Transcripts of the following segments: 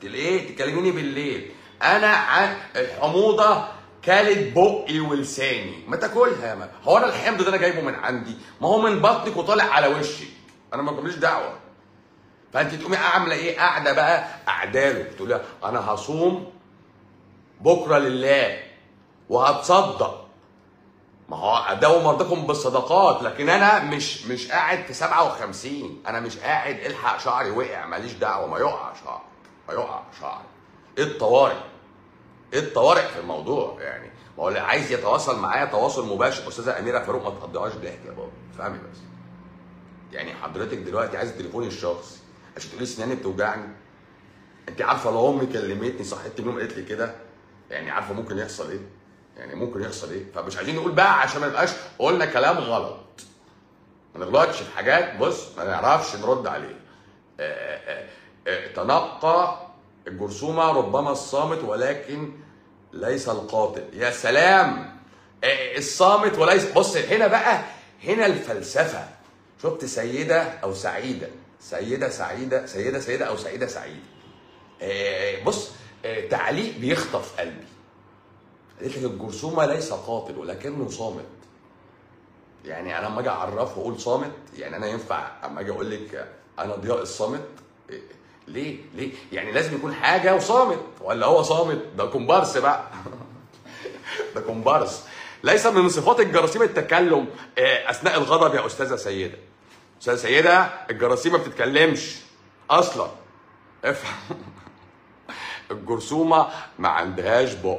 ليه تكلميني بالليل انا عن الحموضه كالت بقي ولساني ما تاكلها يا ما هو انا الحمض ده انا جايبه من عندي ما هو من بطنك وطالع على وشك انا ما ماليش دعوه فانت تقومي عامله ايه قاعده بقى اعداله تقولي انا هصوم بكره لله وهتصدق ما هو داووا مرضكم بالصدقات لكن انا مش مش قاعد في 57 انا مش قاعد الحق شعري وقع ماليش دعوه ما يقع شعري ما يقع شعري ايه الطوارئ ايه الطوارئ في الموضوع يعني ما هو اللي عايز يتواصل معايا تواصل مباشر استاذه اميره فاروق ما تقضيهاش ضحك يا بابا فهمي بس يعني حضرتك دلوقتي عايز تليفوني الشخصي عشان تقولي سناني بتوجعني انت عارفه لو امي كلمتني صحيت من النوم قالت لي كده يعني عارفه ممكن يحصل ايه يعني ممكن يحصل ايه فمش عايزين نقول بقى عشان ما نبقاش قلنا كلام غلط ما نغلطش في حاجات بص ما نعرفش نرد عليه آه، آه، آه، تنقى الجرثومه ربما الصامت ولكن ليس القاتل يا سلام آه، الصامت وليس بص هنا بقى هنا الفلسفه شفت سيده او سعيده سيده سعيده سيده سيده او سعيده سعيده آه، بص آه، تعليق بيخطف قلبي قالت لك الجرثومه ليس قاتل ولكنه صامت يعني انا لما اجي اعرفه واقول صامت يعني انا ينفع اما اجي اقول لك انا ضياء الصامت إيه، ليه ليه يعني لازم يكون حاجه وصامت ولا هو صامت ده كومبارس بقى ده كومبارس ليس من صفات الجراثيم التكلم آه، اثناء الغضب يا استاذه سيده استاذه سيده الجراثيم ما بتتكلمش اصلا افهم الجرثومه ما عندهاش بق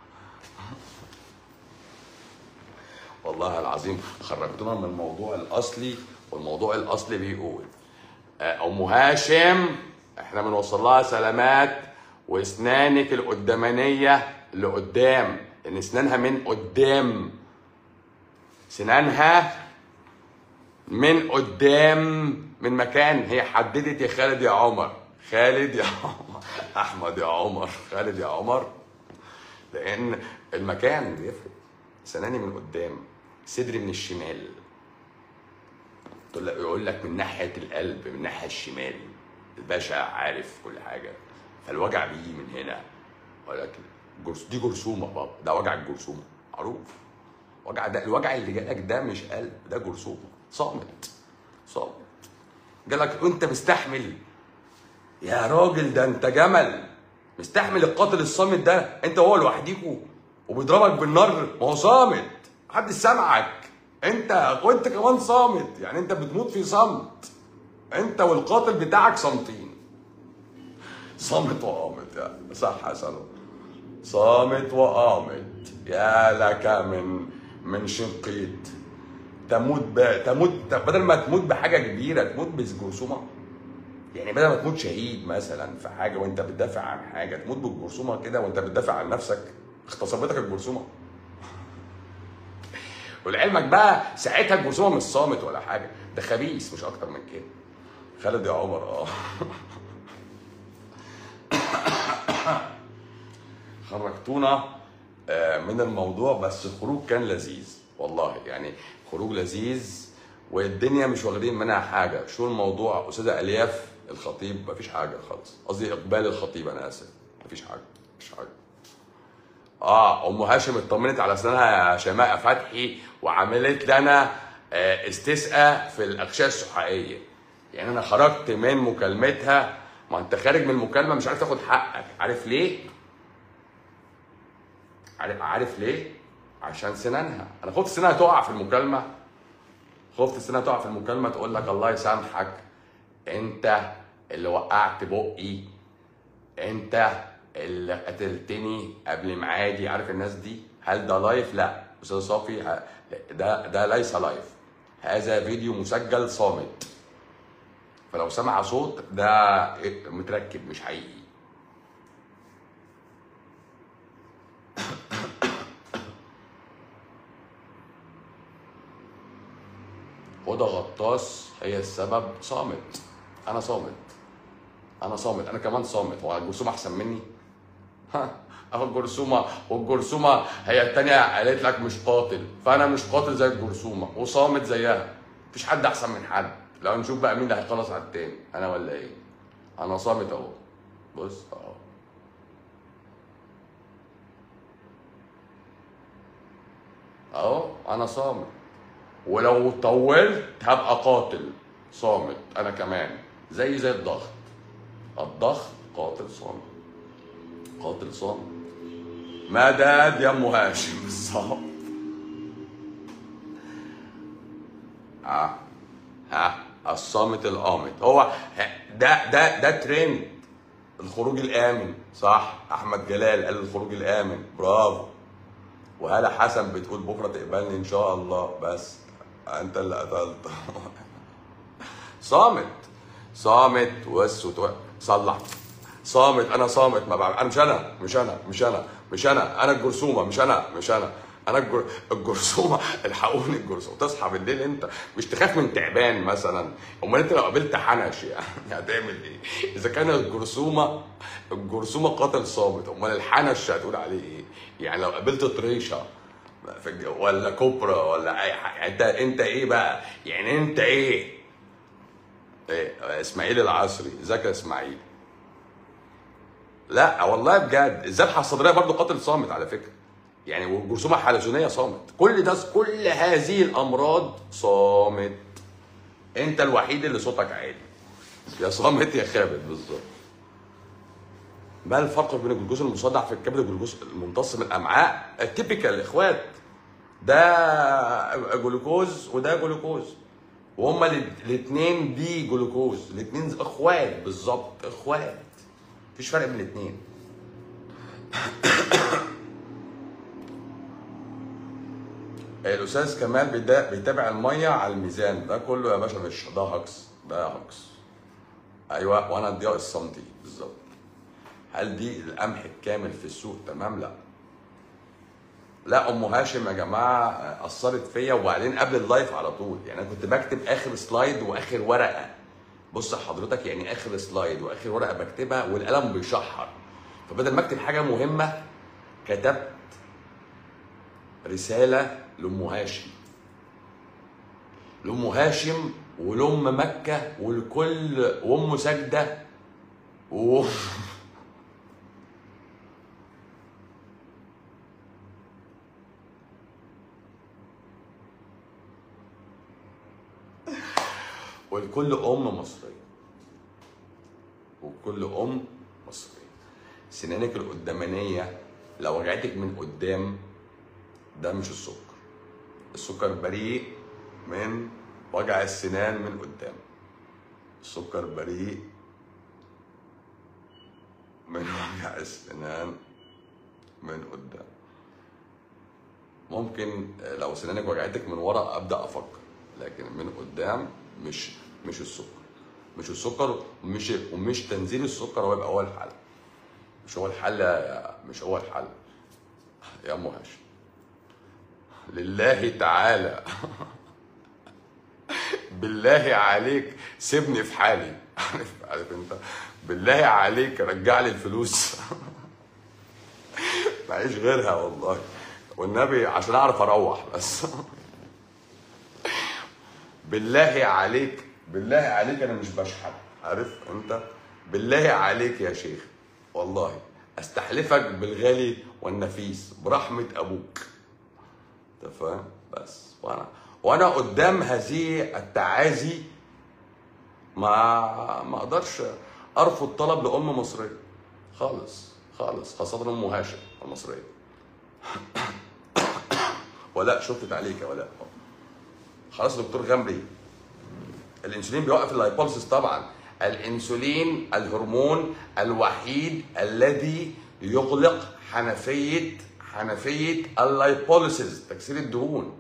والله العظيم خرجتونا من الموضوع الاصلي والموضوع الاصلي بيقول آه، ام هاشم احنا بنوصل لها سلامات واسنانك القدامانيه لقدام لان اسنانها من قدام سنانها من قدام من مكان هي حددت يا خالد يا عمر خالد يا عمر احمد يا عمر خالد يا عمر لان المكان بيفرق سناني من قدام صدري من الشمال تقول لك- يقول لك من ناحيه القلب من الناحيه الشمال الباشا عارف كل حاجه فالوجع بيجي من هنا ولكن جرس دي جرثومه بابا ده وجع الجرثومه معروف وجع ده الوجع اللي جالك ده مش قلب ده جرثومه صامت صامت جالك وانت مستحمل يا راجل ده انت جمل مستحمل القاتل الصامت ده انت وهو لوحديكوا وبيضربك بالنار ما هو صامت محدش سامعك انت وانت كمان صامت يعني انت بتموت في صمت انت والقاتل بتاعك صامتين صامت وقامت يا صح يا سلام صامت وقامت يا لك من من شنقيط تموت ب... تموت بدل ما تموت بحاجه كبيره تموت بجرثومه يعني بدل ما تموت شهيد مثلا في حاجه وانت بتدافع عن حاجه تموت بالجرثومه كده وانت بتدافع عن نفسك اغتصبتك الجرثومه ولعلمك بقى ساعتها الجرثومه مش صامت ولا حاجه ده خبيث مش اكتر من كده خالد يا عمر اه خرجتونا آه، من الموضوع بس الخروج كان لذيذ والله يعني خروج لذيذ والدنيا مش واخدين منها حاجه شو الموضوع استاذه الياف الخطيب مفيش حاجه خالص قصدي اقبال الخطيب انا اسف مفيش حاجه مفيش حاجه اه ام هاشم اطمنت على اسنانها يا شماء فتحي وعملت لنا آه، استسقاء في الاغشاء السحائيه يعني انا خرجت من مكالمتها ما انت خارج من المكالمه مش عارف تاخد حقك عارف ليه عارف عارف ليه عشان سنانها انا خفت سنانها تقع في المكالمه خفت سنانها تقع في المكالمه تقول لك الله يسامحك انت اللي وقعت بقي انت اللي قتلتني قبل ميعادي عارف الناس دي هل ده لايف لا استاذ صافي ه- ده ده ليس لايف هذا فيديو مسجل صامت فلو سمع صوت ده متركب مش حقيقي هدى غطاس هي السبب صامت انا صامت انا صامت انا كمان صامت هو الجرثومه احسن مني ها اهو الجرثومه والجرثومه هي التانية قالت لك مش قاتل فانا مش قاتل زي الجرثومه وصامت زيها مفيش حد احسن من حد لو نشوف بقى مين اللي هيخلص على التاني انا ولا ايه انا صامت اهو بص اهو اهو انا صامت ولو طولت هبقى قاتل صامت انا كمان زي زي الضغط الضغط قاتل صامت قاتل صامت مدد يا ام هاشم بالظبط ها ها الصامت القامت هو ده ده ده ترند الخروج الامن صح احمد جلال قال الخروج الامن برافو وهلا حسن بتقول بكره تقبلني ان شاء الله بس انت اللي قتلت صامت صامت واسود صلح صامت انا صامت ما بعمل انا مش انا مش انا مش انا مش انا انا الجرثومه مش انا مش انا انا الجر... الجرثومه الحقوني الجرثومه تصحى بالليل انت مش تخاف من تعبان مثلا امال انت لو قابلت حنش يعني هتعمل ايه؟ اذا كان الجرثومه الجرثومه قاتل صامت امال الحنش هتقول عليه ايه؟ يعني لو قابلت طريشه في الج- ولا كوبرا ولا اي حاجه انت انت ايه بقى؟ يعني انت ايه؟ ايه اسماعيل العصري ازيك يا اسماعيل؟ لا والله بجد الذبحه الصدريه برضو قاتل صامت على فكره يعني والجرثومه حلزونيه صامت كل ده كل هذه الامراض صامت انت الوحيد اللي صوتك عالي يا صامت يا خابت بالظبط ما الفرق بين الجلوكوز المصدع في الكبد والجلوكوز الممتص من الامعاء التيبيكال اخوات ده جلوكوز وده جلوكوز وهما الاثنين دي جلوكوز الاثنين اخوات بالظبط اخوات مفيش فرق بين الاثنين الاستاذ كمال بيدا- بيتابع الميه على الميزان ده كله يا باشا مش ده هكس ده هكس ايوه وانا ضياء الصمتي بالظبط هل دي القمح الكامل في السوق تمام لا لا ام هاشم يا جماعه اثرت فيا وبعدين قبل اللايف على طول يعني انا كنت بكتب اخر سلايد واخر ورقه بص حضرتك يعني اخر سلايد واخر ورقه بكتبها والقلم بيشحر فبدل ما اكتب حاجه مهمه كتبت رساله لام هاشم لام هاشم ولام مكه ولكل وام سجده و... ولكل ام مصريه وكل ام مصريه سنانك القدامانيه لو وجعتك من قدام ده مش السكر السكر بريء من وجع السنان من قدام السكر بريء من وجع السنان من قدام ممكن لو سنانك وجعتك من ورا ابدا افكر لكن من قدام مش مش السكر مش السكر ومش ومش تنزيل السكر هو يبقى هو الحل مش هو الحل مش هو الحل يا ام هاشم لله تعالى بالله عليك سيبني في حالي عارف عارف انت بالله عليك رجع لي الفلوس معيش غيرها والله والنبي عشان اعرف اروح بس بالله عليك بالله عليك انا مش بشحت عارف انت بالله عليك يا شيخ والله استحلفك بالغالي والنفيس برحمه ابوك انت فاهم بس وانا وانا قدام هذه التعازي ما ما اقدرش ارفض طلب لام مصريه خالص خالص خاصه ام هاشم المصريه ولا شفت عليك يا ولاء خلاص دكتور غمري الانسولين بيوقف اللايبوليسيس طبعا الانسولين الهرمون الوحيد الذي يغلق حنفيه حنفيه اللايبوليسيس تكسير الدهون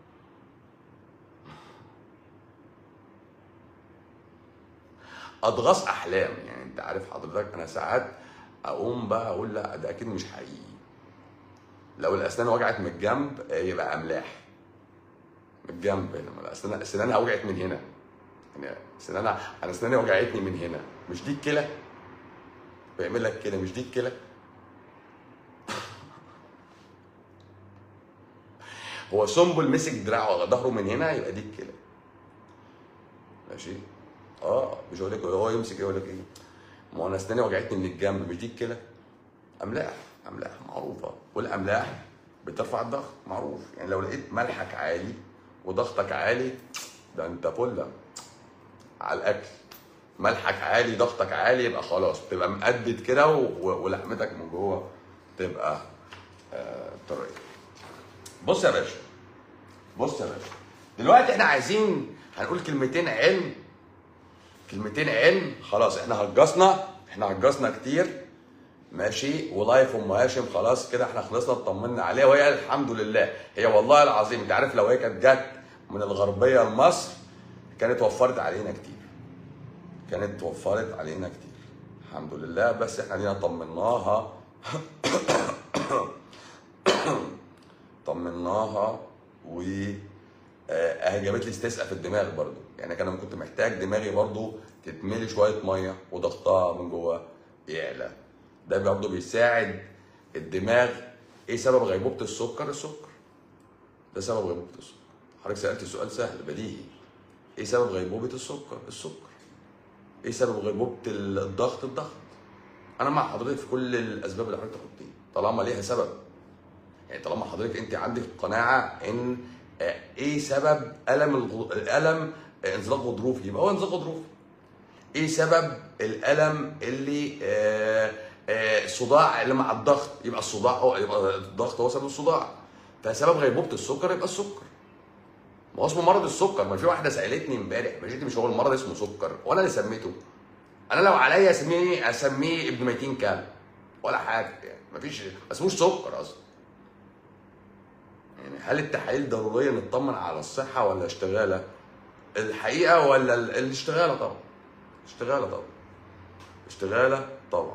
اضغاث احلام يعني انت عارف حضرتك انا ساعات اقوم بقى اقول لا ده اكيد مش حقيقي لو الاسنان وجعت من الجنب يبقى املاح من الجنب هنا ما الاسنان سنانها وجعت من هنا يعني سنانها انا اسناني وجعتني من هنا مش دي الكلى بيعمل لك كده مش دي الكلى هو سنبل مسك دراعه على ظهره من هنا يبقى دي الكلى ماشي اه مش هقول لك هو يمسك ايه يقول لك ايه ما هو انا اسناني وجعتني من الجنب مش دي الكلى املاح املاح معروفه والاملاح بترفع الضغط معروف يعني لو لقيت ملحك عالي وضغطك عالي ده انت فله على الاكل ملحك عالي ضغطك عالي يبقى خلاص تبقى مقدد كده و- و- ولحمتك من جوه تبقى آه، طريه بص يا باشا بص يا باشا دلوقتي احنا عايزين هنقول كلمتين علم كلمتين علم خلاص احنا هجصنا احنا هجصنا كتير ماشي ولايف ام هاشم خلاص كده احنا خلصنا اطمنا عليها وهي الحمد لله هي والله العظيم انت عارف لو هي كانت جت من الغربيه لمصر كانت وفرت علينا كتير كانت وفرت علينا كتير الحمد لله بس احنا دينا طمناها طمناها و آه، اهي جابت لي استسقاء في الدماغ برضو يعني كان كنت محتاج دماغي برضو تتملي شويه ميه وضغطها من جوه يعلى ده برضو بيساعد الدماغ ايه سبب غيبوبه السكر السكر ده سبب غيبوبه السكر حضرتك سالت سؤال سهل بديهي ايه سبب غيبوبه السكر السكر ايه سبب غيبوبه الضغط الضغط انا مع حضرتك في كل الاسباب اللي حضرتك تحطيها طالما ليها سبب يعني طالما حضرتك انت عندك قناعه ان آه، ايه سبب الم الغ... الالم آه، انزلاق غضروفي يبقى هو انزلاق غضروفي ايه سبب الالم اللي آه، آه، الصداع اللي مع الضغط يبقى الصداع هو يبقى الضغط هو سبب الصداع فسبب غيبوبه السكر يبقى السكر ما هو اسمه مرض السكر ما في واحده سالتني امبارح مش مش هو المرض اسمه سكر وانا اللي سميته انا لو عليا اسميه اسميه ابن ميتين كلب ولا حاجه يعني مفيش ما اسموش سكر اصلا يعني هل التحاليل ضروريه نطمن على الصحه ولا اشتغاله الحقيقه ولا ال- الاشتغاله طبعا اشتغاله طبعا اشتغاله طبعا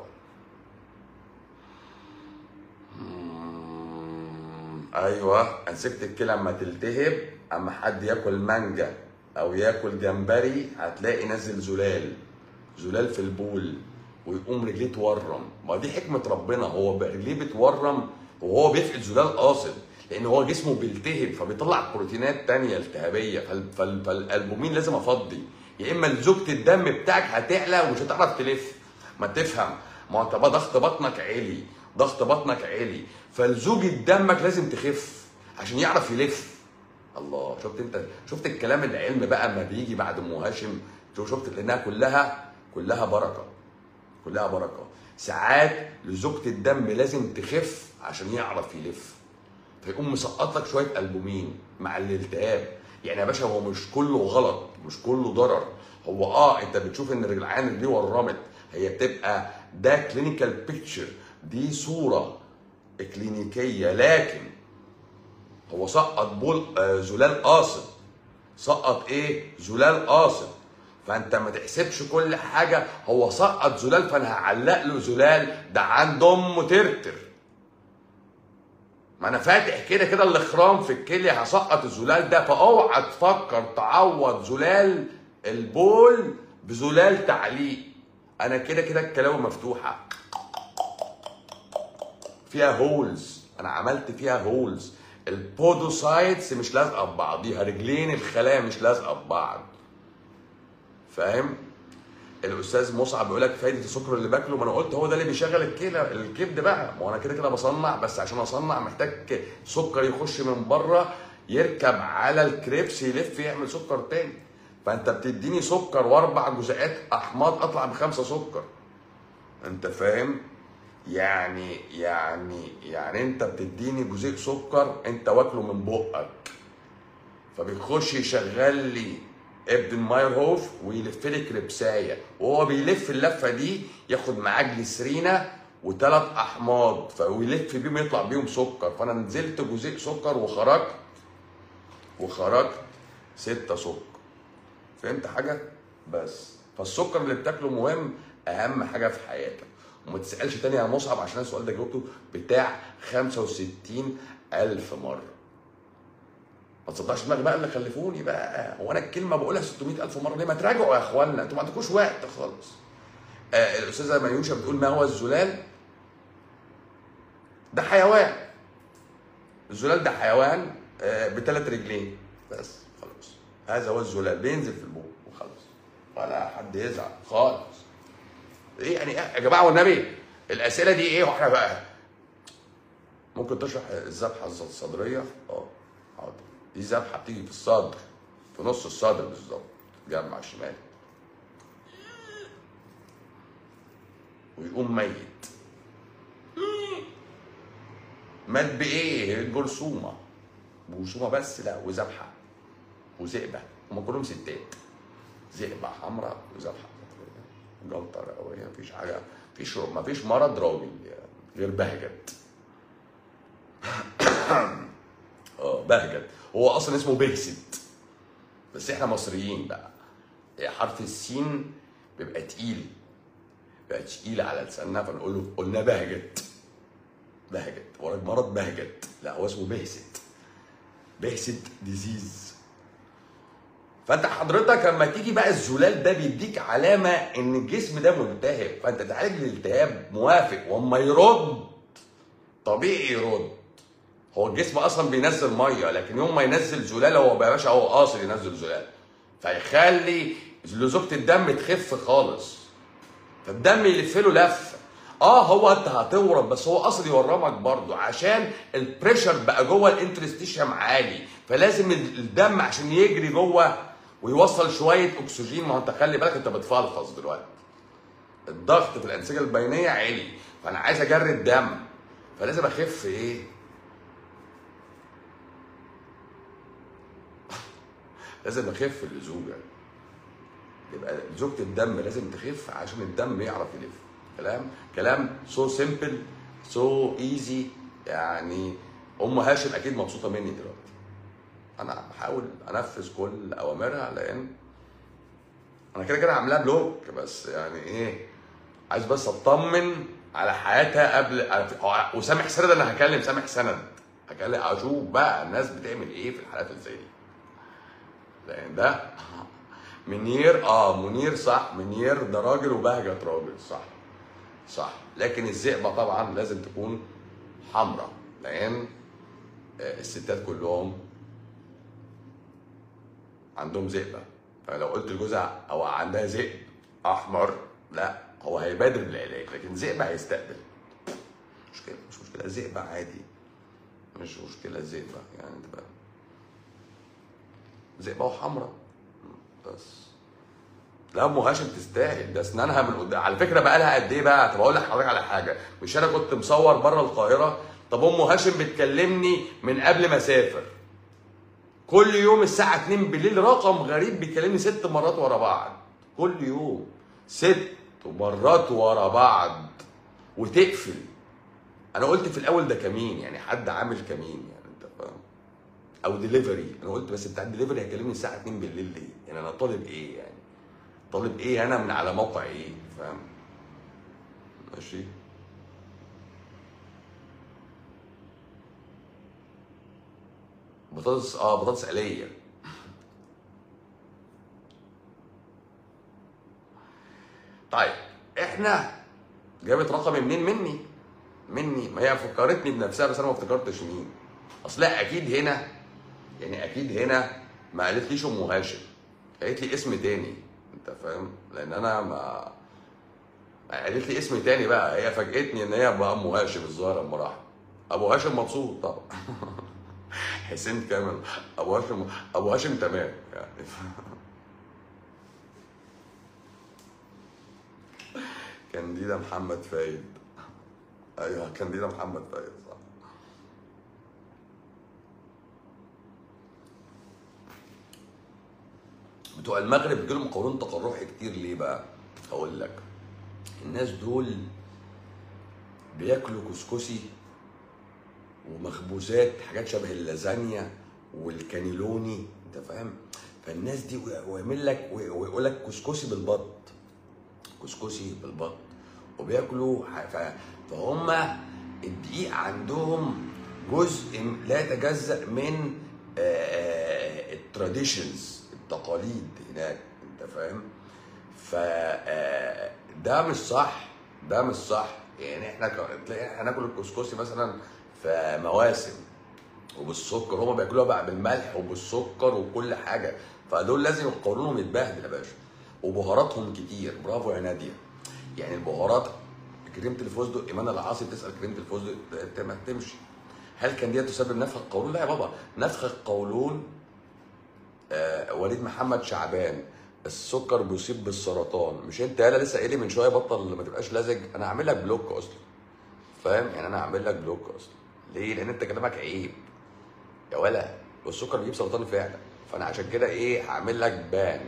مم، ايوه مسكت الكلى اما تلتهب اما حد ياكل مانجا او ياكل جمبري هتلاقي نازل زلال زلال في البول ويقوم رجليه تورم ما دي حكمه ربنا هو رجليه بتورم وهو بيفقد زلال قاصد لان هو جسمه بيلتهب فبيطلع بروتينات تانية التهابيه فال- فال- فالالبومين لازم افضي يا اما لزوجة الدم بتاعك هتعلى ومش هتعرف تلف ما تفهم ما انت بقى ضغط بطنك عالي ضغط بطنك عالي فلزوجة دمك لازم تخف عشان يعرف يلف الله شفت انت شفت الكلام العلم بقى ما بيجي بعد ام هاشم شوف- شفت لانها كلها كلها بركه كلها بركه ساعات لزوجة الدم لازم تخف عشان يعرف يلف فيقوم مسقط لك شويه البومين مع الالتهاب يعني يا باشا هو مش كله غلط مش كله ضرر هو اه انت بتشوف ان الرجلعان رجليه ورمت هي بتبقى ده كلينيكال بيكتشر دي صوره كلينيكيه لكن هو سقط بول آه زلال قاصد سقط ايه زلال قاصد فانت ما تحسبش كل حاجه هو سقط زلال فانا هعلق له زلال ده عند امه ترتر ما انا فاتح كده كده الاخرام في الكليه هسقط الزلال ده فاوعى تفكر تعوض زلال البول بزلال تعليق انا كده كده الكلاوي مفتوحه فيها هولز انا عملت فيها هولز البودوسايتس مش لازقه ببعضيها رجلين الخلايا مش لازقه ببعض فاهم الاستاذ مصعب بيقول لك فايده السكر اللي باكله ما انا قلت هو ده اللي بيشغل الكلى الكبد بقى ما هو انا كده كده بصنع بس عشان اصنع محتاج سكر يخش من بره يركب على الكريبس يلف يعمل سكر تاني فانت بتديني سكر واربع جزيئات احماض اطلع بخمسه سكر انت فاهم يعني يعني يعني انت بتديني جزيء سكر انت واكله من بقك فبيخش يشغل لي ابن مايرهوف ويلف لي كريبسايه وهو بيلف اللفه دي ياخد معاه جليسرينا وثلاث احماض ويلف بيهم يطلع بيهم سكر فانا نزلت جزيء سكر وخرجت وخرجت ستة سكر فهمت حاجه بس فالسكر اللي بتاكله مهم اهم حاجه في حياتك وما تسالش تاني يا مصعب عشان السؤال ده جاوبته بتاع 65 الف مره ما تصدقش دماغي بقى اللي خلفوني بقى هو انا الكلمه بقولها 600 الف مره ليه ما تراجعوا يا اخوانا انتوا ما عندكوش وقت خالص آه الاستاذه ميوشه بتقول ما هو الزلال ده حيوان الزلال ده حيوان آه بثلاث رجلين بس خلاص هذا هو الزلال بينزل في البوق وخلاص ولا حد يزعل خالص ايه يعني إيه يا جماعه والنبي الاسئله دي ايه واحنا بقى ممكن تشرح الذبحه الصدريه اه حاضر دي ذبحه بتيجي في الصدر في نص الصدر بالظبط جنب الشمال ويقوم ميت مات بايه الجرثومه جرثومه بس لا وذبحه وذئبه هم كلهم ستات ذئبه حمراء وذبحه جلطه رئويه مفيش حاجه مفيش مفيش مرض راجل يعني غير بهجت اه بهجت هو اصلا اسمه بهست بس احنا مصريين بقى حرف السين بيبقى تقيل بيبقى تقيل على لساننا فنقول له قلنا بهجت بهجت وراك مرض بهجت لا هو اسمه بهست بهست ديزيز فانت حضرتك لما تيجي بقى الزلال ده بيديك علامه ان الجسم ده ملتهب فانت تعالج الالتهاب موافق واما يرد طبيعي يرد هو الجسم اصلا بينزل ميه لكن يوم ما ينزل زلال هو يا باشا هو قاصد ينزل زلال فيخلي لزوجة الدم تخف خالص فالدم يلف له لفه اه هو انت هتورم بس هو قصد يورمك برضه عشان البريشر بقى جوه الانترستيشم عالي فلازم الدم عشان يجري جوه ويوصل شويه اكسجين ما هو انت خلي بالك انت بتفلفص دلوقتي الضغط في الانسجه البينيه عالي فانا عايز اجري الدم فلازم اخف ايه لازم اخف اللزوجه يبقى زوجة الدم لازم تخف عشان الدم يعرف يلف كلام كلام سو سيمبل سو ايزي يعني ام هاشم اكيد مبسوطه مني دلوقتي انا بحاول انفذ كل اوامرها لان انا كده كده عاملاها بلوك بس يعني ايه عايز بس اطمن على حياتها قبل وسامح سند انا هكلم سامح سند هكلم اشوف بقى الناس بتعمل ايه في الحالات اللي زي دي لان ده منير اه منير صح منير ده راجل وبهجت راجل صح صح لكن الذئبه طبعا لازم تكون حمراء لان الستات كلهم عندهم ذئبه فلو قلت لجوزها او عندها ذئب احمر لا هو هيبادر بالعلاج لكن ذئب هيستقبل مشكله مش مشكله ذئبه عادي مش مشكله ذئبه يعني تبقى ذئبه وحمراء بس لا ام هاشم تستاهل ده اسنانها من قدام على فكره بقى لها قد ايه بقى طب اقول لحضرتك على حاجه مش انا كنت مصور بره القاهره طب ام هاشم بتكلمني من قبل ما اسافر كل يوم الساعه 2 بالليل رقم غريب بيكلمني ست مرات ورا بعض كل يوم ست مرات ورا بعض وتقفل انا قلت في الاول ده كمين يعني حد عامل كمين يعني انت فاهم او ديليفري انا قلت بس بتاع الدليفري هيكلمني الساعه 2 بالليل ليه يعني انا طالب ايه يعني طالب ايه انا من على موقع ايه فاهم ماشي بطاطس اه بطاطس آلية طيب احنا جابت رقمي منين مني مني ما هي فكرتني بنفسها بس انا ما افتكرتش مين اصل لا اكيد هنا يعني اكيد هنا ما قالتليش ام هاشم قالت لي اسم تاني انت فاهم لان انا ما قالت لي اسم تاني بقى هي فاجئتني ان هي بقى ام هاشم الظاهر اما راح ابو هاشم مبسوط طبعا حسين كامل ابو هاشم ابو هاشم تمام يعني كانديدا محمد فايد ايوه كانديدا محمد فايد صح بتوع المغرب بيجيلهم قولون تقرحي كتير ليه بقى؟ هقول لك الناس دول بياكلوا كسكسي ومخبوزات حاجات شبه اللازانيا والكانيلوني انت فاهم؟ فالناس دي ويعمل لك ويقول لك كسكسي بالبط كسكسي بالبط وبياكلوا فهم الدقيق عندهم جزء لا يتجزأ من التراديشنز التقاليد هناك انت فاهم ف ده مش صح ده مش صح يعني احنا تلاقي احنا هناكل الكسكسي مثلا في مواسم وبالسكر هما بياكلوها بقى بالملح وبالسكر وكل حاجه فدول لازم قولونهم يتبهدل يا باشا وبهاراتهم كتير برافو يا ناديه يعني البهارات كريمه الفستق ايمان العاصي بتسال كريمه الفستق ت- ما تمشي هل كان دي تسبب نفخ القولون؟ لا يا بابا نفخ القولون آه وليد محمد شعبان السكر بيصيب بالسرطان مش انت يالا لسه قايل لي من شويه بطل ما تبقاش لزج انا هعمل لك بلوك اصلا فاهم يعني انا هعمل لك بلوك اصلا ليه لان انت كلامك عيب يا ولا والسكر بيجيب سرطان فعلا فانا عشان كده ايه هعمل لك بان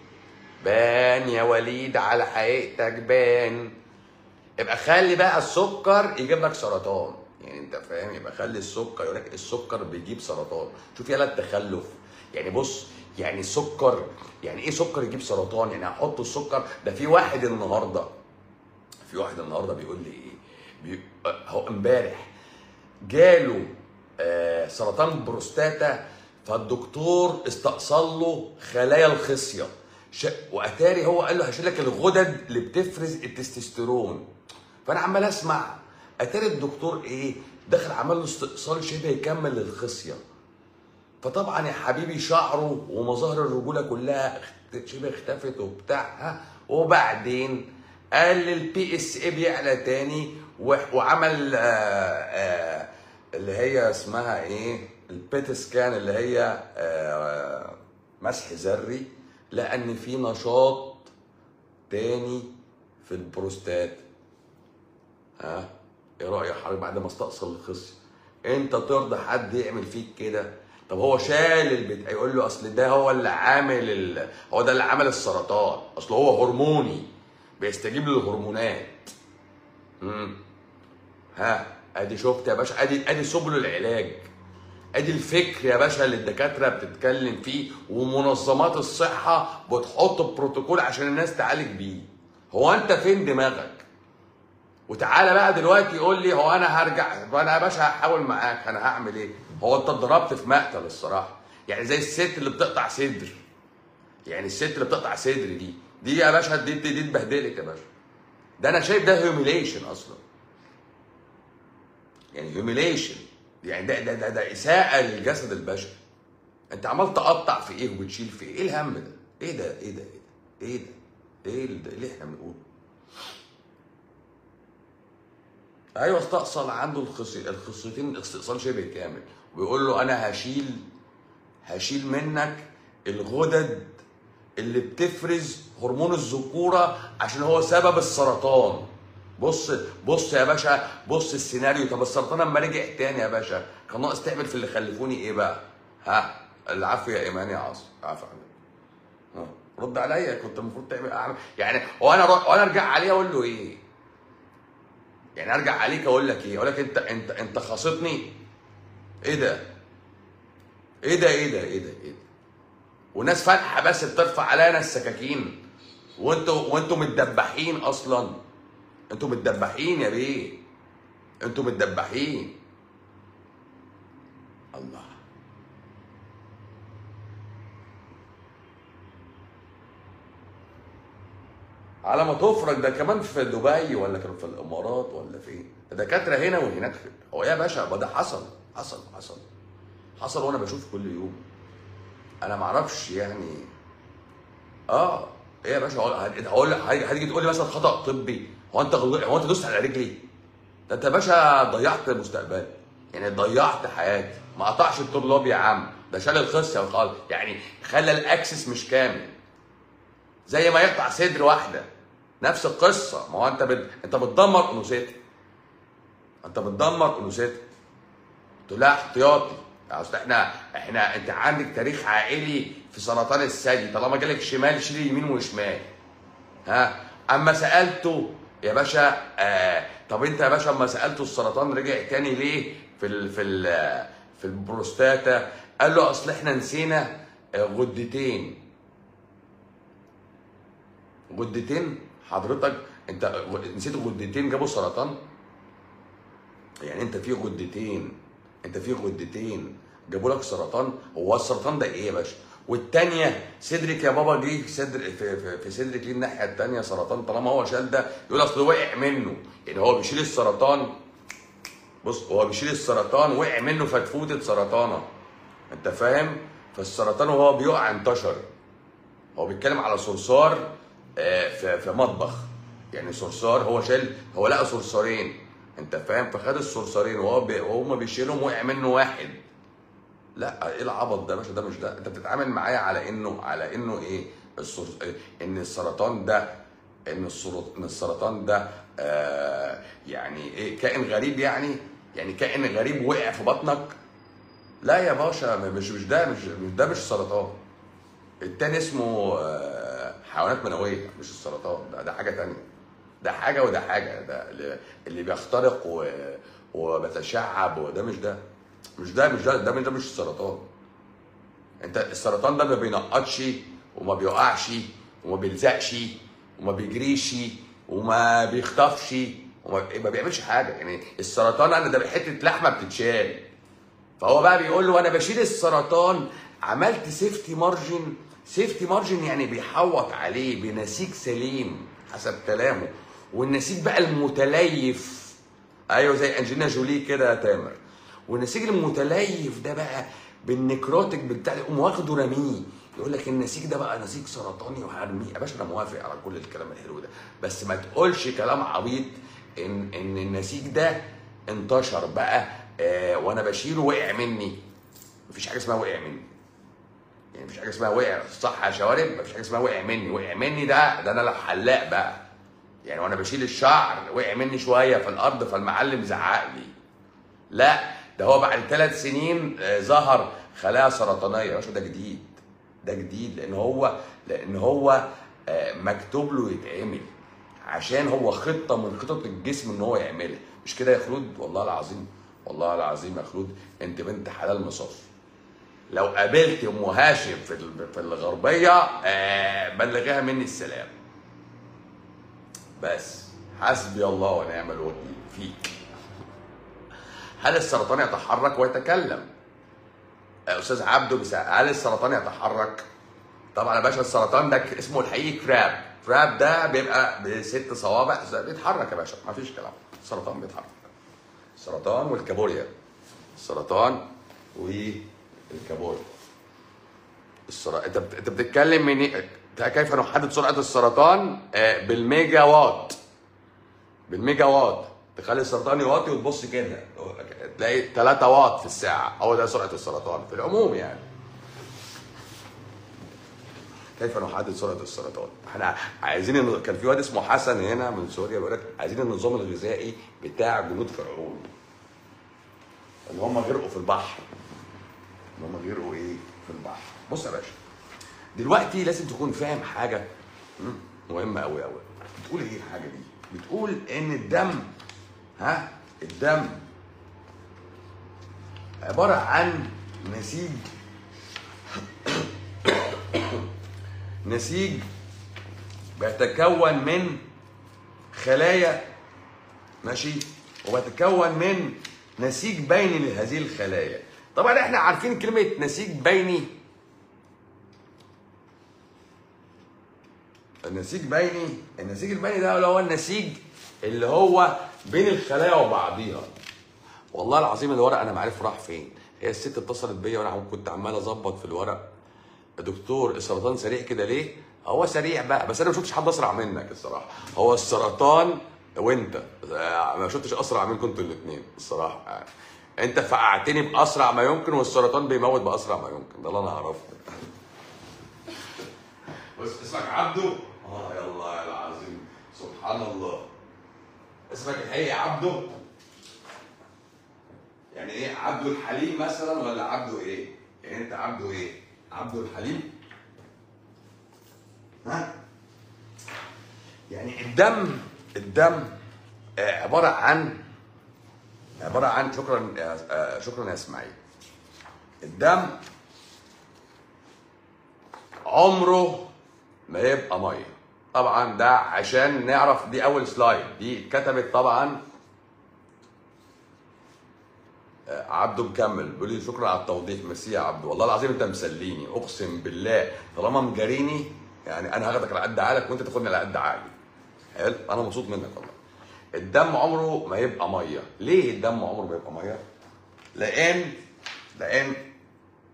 بان يا وليد على حقيقتك بان يبقى خلي بقى السكر يجيب لك سرطان يعني انت فاهم يبقى خلي السكر يقول لك السكر بيجيب سرطان شوف يلا التخلف يعني بص يعني السكر يعني ايه سكر يجيب سرطان يعني هحط السكر ده في واحد النهارده في واحد النهارده بيقول لي ايه بي... آه، هو امبارح جاله آه سرطان بروستاتا فالدكتور استأصل له خلايا الخصيه ش... واتاري هو قال له هشيل لك الغدد اللي بتفرز التستوستيرون فانا عمال اسمع اتاري الدكتور ايه دخل عمل له استئصال شبه كامل للخصيه فطبعا يا حبيبي شعره ومظاهر الرجوله كلها اخت- شبه اختفت وبتاع ها وبعدين قال البي اس اي بيعلى تاني و- وعمل آه آه اللي هي اسمها ايه البيت سكان اللي هي آه مسح ذري لان في نشاط تاني في البروستات ها ايه رايك حضرتك بعد ما استأصل الخصيه انت ترضى حد يعمل فيك كده طب هو شال البيت يقول له اصل ده هو اللي عامل ال... هو ده اللي عمل السرطان اصل هو هرموني بيستجيب للهرمونات امم ها ادي شفت يا باشا ادي ادي سبل العلاج ادي الفكر يا باشا اللي الدكاتره بتتكلم فيه ومنظمات الصحه بتحط بروتوكول عشان الناس تعالج بيه هو انت فين دماغك وتعالى بقى دلوقتي يقول لي هو انا هرجع طب انا يا باشا هحاول معاك انا هعمل ايه؟ هو انت اتضربت في مقتل الصراحه يعني زي الست اللي بتقطع صدر يعني الست اللي بتقطع صدر دي دي يا باشا دي دي, دي اتبهدلت يا باشا ده انا شايف ده هيوميليشن اصلا يعني هيوميليشن يعني ده ده ده, ده اساءه للجسد البشري انت عمال تقطع في ايه وبتشيل في ايه؟ ايه الهم ده؟ ايه ده؟ ايه ده؟ ايه ده؟ ايه ده؟ ايه اللي احنا بنقوله؟ ايوه استأصل عنده الخصي الخصيتين استئصال شبه كامل ويقول له انا هشيل هشيل منك الغدد اللي بتفرز هرمون الذكوره عشان هو سبب السرطان بص بص يا باشا بص السيناريو طب السرطان لما رجع تاني يا باشا كان ناقص تعمل في اللي خلفوني ايه بقى؟ ها العفو يا ايمان يا عاصم عفو عنك ها، رد عليا كنت المفروض تعمل اعمل يعني هو انا هو انا ارجع عليه اقول له ايه؟ يعني ارجع عليك اقول لك ايه؟ اقول لك انت انت انت خاصتني؟ ايه ده؟ ايه ده ايه ده ايه ده ايه ده؟ وناس فاتحه بس بترفع علينا السكاكين وانتوا وانتوا متدبحين اصلا انتوا متدبحين يا بيه انتوا متدبحين الله على ما تفرج ده كمان في دبي ولا كانوا في الامارات ولا فين دكاتره هنا وهناك هو يا باشا ما ده حصل حصل حصل حصل وانا بشوف كل يوم انا ما اعرفش يعني اه ايه يا باشا هقول هقول هتيجي تقول لي مثلا خطا طبي هو انت غل- هو انت دوست على رجلي ده انت يا باشا ضيعت مستقبلي يعني ضيعت حياتي ما قطعش الطلاب يا عم ده شال الخصيه وخلاص يعني خلى الاكسس مش كامل زي ما يقطع صدر واحده نفس القصه ما هو انت بت... انت بتدمر انوثتها انت بتدمر انوثتها قلت لا احتياطي يعني اصل احنا احنا انت عندك تاريخ عائلي في سرطان الثدي طالما جالك شمال شيل يمين وشمال ها اما سالته يا باشا آه طب انت يا باشا اما سالته السرطان رجع تاني ليه في ال في ال في البروستاتا قال له اصل احنا نسينا آه، غدتين غدتين حضرتك انت غ- نسيت غدتين جابوا سرطان يعني انت في غدتين انت في غدتين جابوا لك سرطان هو السرطان ده ايه يا باشا والتانية صدرك يا بابا جه صدر في, في, في صدرك ليه الناحية التانية سرطان طالما هو شال ده يقول اصل وقع منه يعني هو بيشيل السرطان بص هو بيشيل السرطان وقع منه فتفوتة سرطانة انت فاهم فالسرطان وهو بيقع انتشر هو بيتكلم على صرصار آه، في في مطبخ يعني صرصار هو شال هو لقى صرصارين انت فاهم فخد الصرصارين وهو بي... وهم بيشيلهم وقع منه واحد لا ايه العبط ده يا باشا ده مش ده انت بتتعامل معايا على انه على انه ايه الصر... ان السرطان ده ان السرط... ان السرطان ده آه يعني ايه كائن غريب يعني يعني كائن غريب وقع في بطنك لا يا باشا مش مش ده مش مش ده مش سرطان التاني اسمه آه، حيوانات منويه مش السرطان ده ده حاجه تانية ده حاجه وده حاجه ده اللي- اللي بيخترق و... وبيتشعب وده مش ده مش ده مش ده ده مش ده مش السرطان انت السرطان ده ما بينقطش وما بيقعش وما بيلزقش وما بيجريش وما بيخطفش وما ما بيعملش حاجه يعني السرطان انا ده حته لحمه بتتشال فهو بقى بيقول له انا بشيل السرطان عملت سيفتي مارجن سيفتي مارجن يعني بيحوط عليه بنسيج سليم حسب كلامه والنسيج بقى المتليف ايوه زي انجلينا جولي كده يا تامر والنسيج المتليف ده بقى بالنكروتك بتاع يقوم واخده رميه يقول لك النسيج ده بقى نسيج سرطاني وهرميه يا باشا انا موافق على كل الكلام الحلو ده بس ما تقولش كلام عبيط ان ان النسيج ده انتشر بقى آه وانا بشيله وقع مني مفيش حاجه اسمها وقع مني يعني مفيش حاجه اسمها وقع صح يا شوارب مفيش حاجه اسمها وقع مني وقع مني ده ده انا لو حلاق بقى يعني وانا بشيل الشعر وقع مني شويه في الارض فالمعلم زعق لي لا ده هو بعد ثلاث سنين آه، ظهر خلايا سرطانيه يا باشا ده جديد ده جديد لان هو لان هو آه، مكتوب له يتعمل عشان هو خطه من خطط الجسم ان هو يعملها مش كده يا خلود والله العظيم والله العظيم يا خلود انت بنت حلال مصاص لو قابلت ام هاشم في ال- في الغربيه آه، بلغيها مني السلام بس حسبي الله ونعم الوكيل فيك هل السرطان يتحرك ويتكلم؟ آه، استاذ عبده بيسأل هل السرطان يتحرك؟ طبعا يا باشا السرطان ده ك- اسمه الحقيقي كراب، كراب ده بيبقى بست صوابع بيتحرك يا باشا مفيش كلام، السرطان بيتحرك. السرطان والكابوريا. السرطان والكابوريا. السر... انت بت... انت بتتكلم من إيه؟ كيف نحدد سرعه السرطان؟ آه، بالميجا وات. بالميجا وات تخلي السرطان يواطي وتبص كده تلاقي 3 واط في الساعه هو ده سرعه السرطان في العموم يعني كيف نحدد سرعه السرطان؟ احنا عايزين الن- كان في واد اسمه حسن هنا من سوريا بيقول لك عايزين النظام الغذائي بتاع جنود فرعون اللي هم غرقوا في البحر اللي هم غرقوا ايه في البحر بص يا باشا دلوقتي لازم تكون فاهم حاجه مم، مهمه قوي قوي بتقول ايه الحاجه دي بتقول ان الدم ها الدم عباره عن نسيج نسيج بيتكون من خلايا ماشي وبيتكون من نسيج بيني لهذه الخلايا طبعا احنا عارفين كلمه نسيج بيني النسيج بيني النسيج البيني ده اللي هو النسيج اللي هو بين الخلايا وبعضيها والله العظيم الورق انا ما عارف راح فين هي الست اتصلت بيا وانا كنت عمال اظبط في الورق يا دكتور السرطان سريع كده ليه هو سريع بقى بس انا ما شفتش حد اسرع منك الصراحه هو السرطان وانت آه، ما شفتش اسرع منكم انتوا الاثنين الصراحه يعني انت فقعتني باسرع ما يمكن والسرطان بيموت باسرع ما يمكن ده اللي انا اعرفه بس اسمك عبده اه يا الله العظيم سبحان الله اسمك الحقيقي عبده يعني ايه عبده الحليم مثلا ولا عبده ايه يعني انت عبده ايه عبده الحليم ها يعني الدم الدم آه، عباره عن عباره عن شكرا يا- آه، شكرا يا اسماعيل الدم عمره ما يبقى ميه طبعا ده عشان نعرف دي اول سلايد دي اتكتبت طبعا آه، عبده مكمل بيقول لي شكرا على التوضيح ميرسي يا عبده والله العظيم انت مسليني اقسم بالله طالما مجاريني يعني انا هاخدك على قد عقلك وانت تاخدني على قد عقلي حلو انا مبسوط منك والله الدم عمره ما يبقى ميه ليه الدم عمره ما يبقى ميه لان لان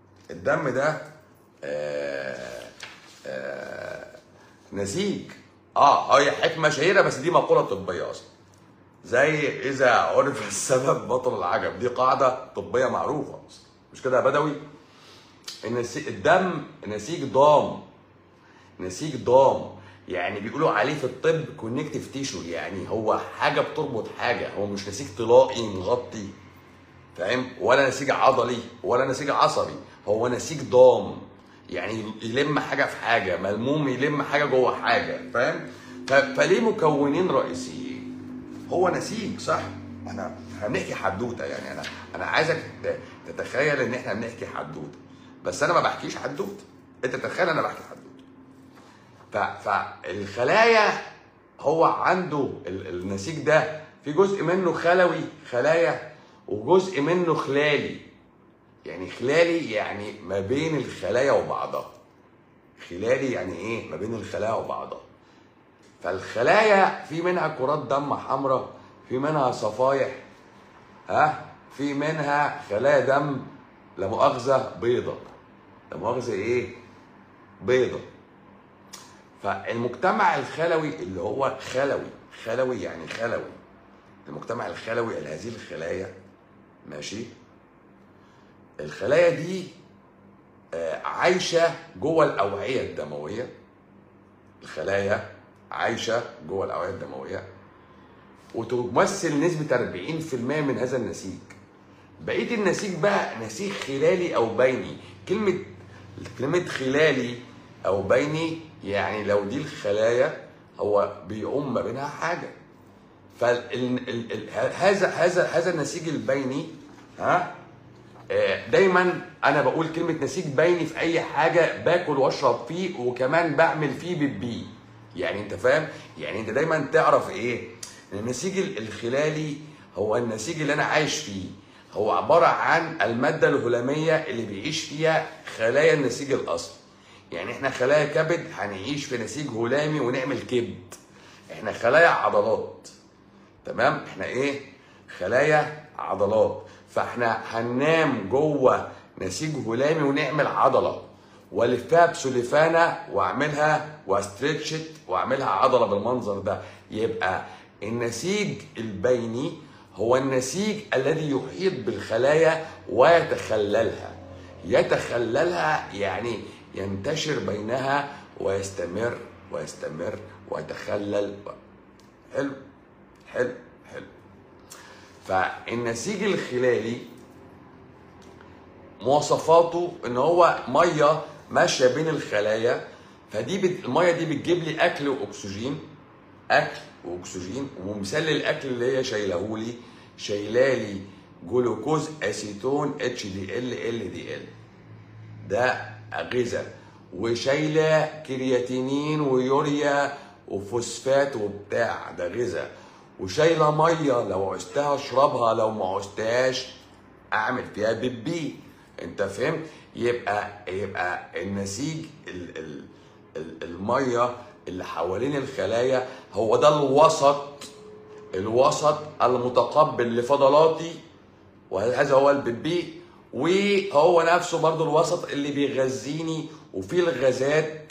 الدم ده آه آه نسيج اه هي حكمه شهيره بس دي مقوله طبيه اصلا زي اذا عرف السبب بطل العجب دي قاعده طبيه معروفه اصلا مش كده يا بدوي النسي... الدم نسيج ضام نسيج ضام يعني بيقولوا عليه في الطب كونكتيف تيشو يعني هو حاجه بتربط حاجه هو مش نسيج طلائي مغطي فاهم ولا نسيج عضلي ولا نسيج عصبي هو نسيج ضام يعني يلم حاجه في حاجه ملموم يلم حاجه جوه حاجه فاهم ف... فليه مكونين رئيسيين هو نسيج صح احنا هنحكي حدوته يعني انا انا عايزك ت- تتخيل ان احنا بنحكي حدوته بس انا ما بحكيش حدوته انت تتخيل انا بحكي حدوته ف- فالخلايا هو عنده ال- النسيج ده في جزء منه خلوي خلايا وجزء منه خلالي يعني خلالي يعني ما بين الخلايا وبعضها خلالي يعني ايه ما بين الخلايا وبعضها فالخلايا في منها كرات دم حمراء في منها صفايح ها في منها خلايا دم لا مؤاخذه بيضه لا مؤاخذه ايه بيضه فالمجتمع الخلوي اللي هو خلوي خلوي يعني خلوي المجتمع الخلوي لهذه الخلايا ماشي الخلايا دي آه، عايشه جوه الاوعيه الدمويه الخلايا عايشه جوه الاوعيه الدمويه وتمثل نسبه 40% من هذا النسيج بقيه النسيج بقى نسيج خلالي او بيني كلمه كلمه خلالي او بيني يعني لو دي الخلايا هو بيقوم ما بينها حاجه فهذا هذا هذا النسيج البيني ها آه، دايما انا بقول كلمه نسيج بيني في اي حاجه باكل واشرب فيه وكمان بعمل فيه بالبي يعني انت فاهم يعني انت دايما تعرف ايه ان النسيج ال- الخلالي هو النسيج اللي انا عايش فيه هو عباره عن الماده الهلاميه اللي بيعيش فيها خلايا النسيج الاصلي يعني احنا خلايا كبد هنعيش في نسيج هلامي ونعمل كبد احنا خلايا عضلات تمام احنا ايه خلايا عضلات فاحنا هننام جوه نسيج هلامي ونعمل عضله والفها بسلفانه واعملها واستريتشت واعملها عضله بالمنظر ده يبقى النسيج البيني هو النسيج الذي يحيط بالخلايا ويتخللها يتخللها يعني ينتشر بينها ويستمر ويستمر ويتخلل حلو حلو حلو فالنسيج الخلالي مواصفاته ان هو ميه ماشيه بين الخلايا فدي بت... الميه دي بتجيب لي اكل واكسجين اكل واكسجين ومثال الاكل اللي هي شايله لي شايله لي جلوكوز اسيتون اتش دي ال ال دي ال ده غذاء وشايله كرياتينين ويوريا وفوسفات وبتاع ده غذاء وشايله ميه لو عوزتها اشربها لو ما عوزتهاش اعمل فيها بيبي انت فهمت يبقى يبقى النسيج ال ال ال الميه اللي حوالين الخلايا هو ده الوسط الوسط المتقبل لفضلاتي وهذا هو البيبي وهو نفسه برضو الوسط اللي بيغذيني وفيه الغازات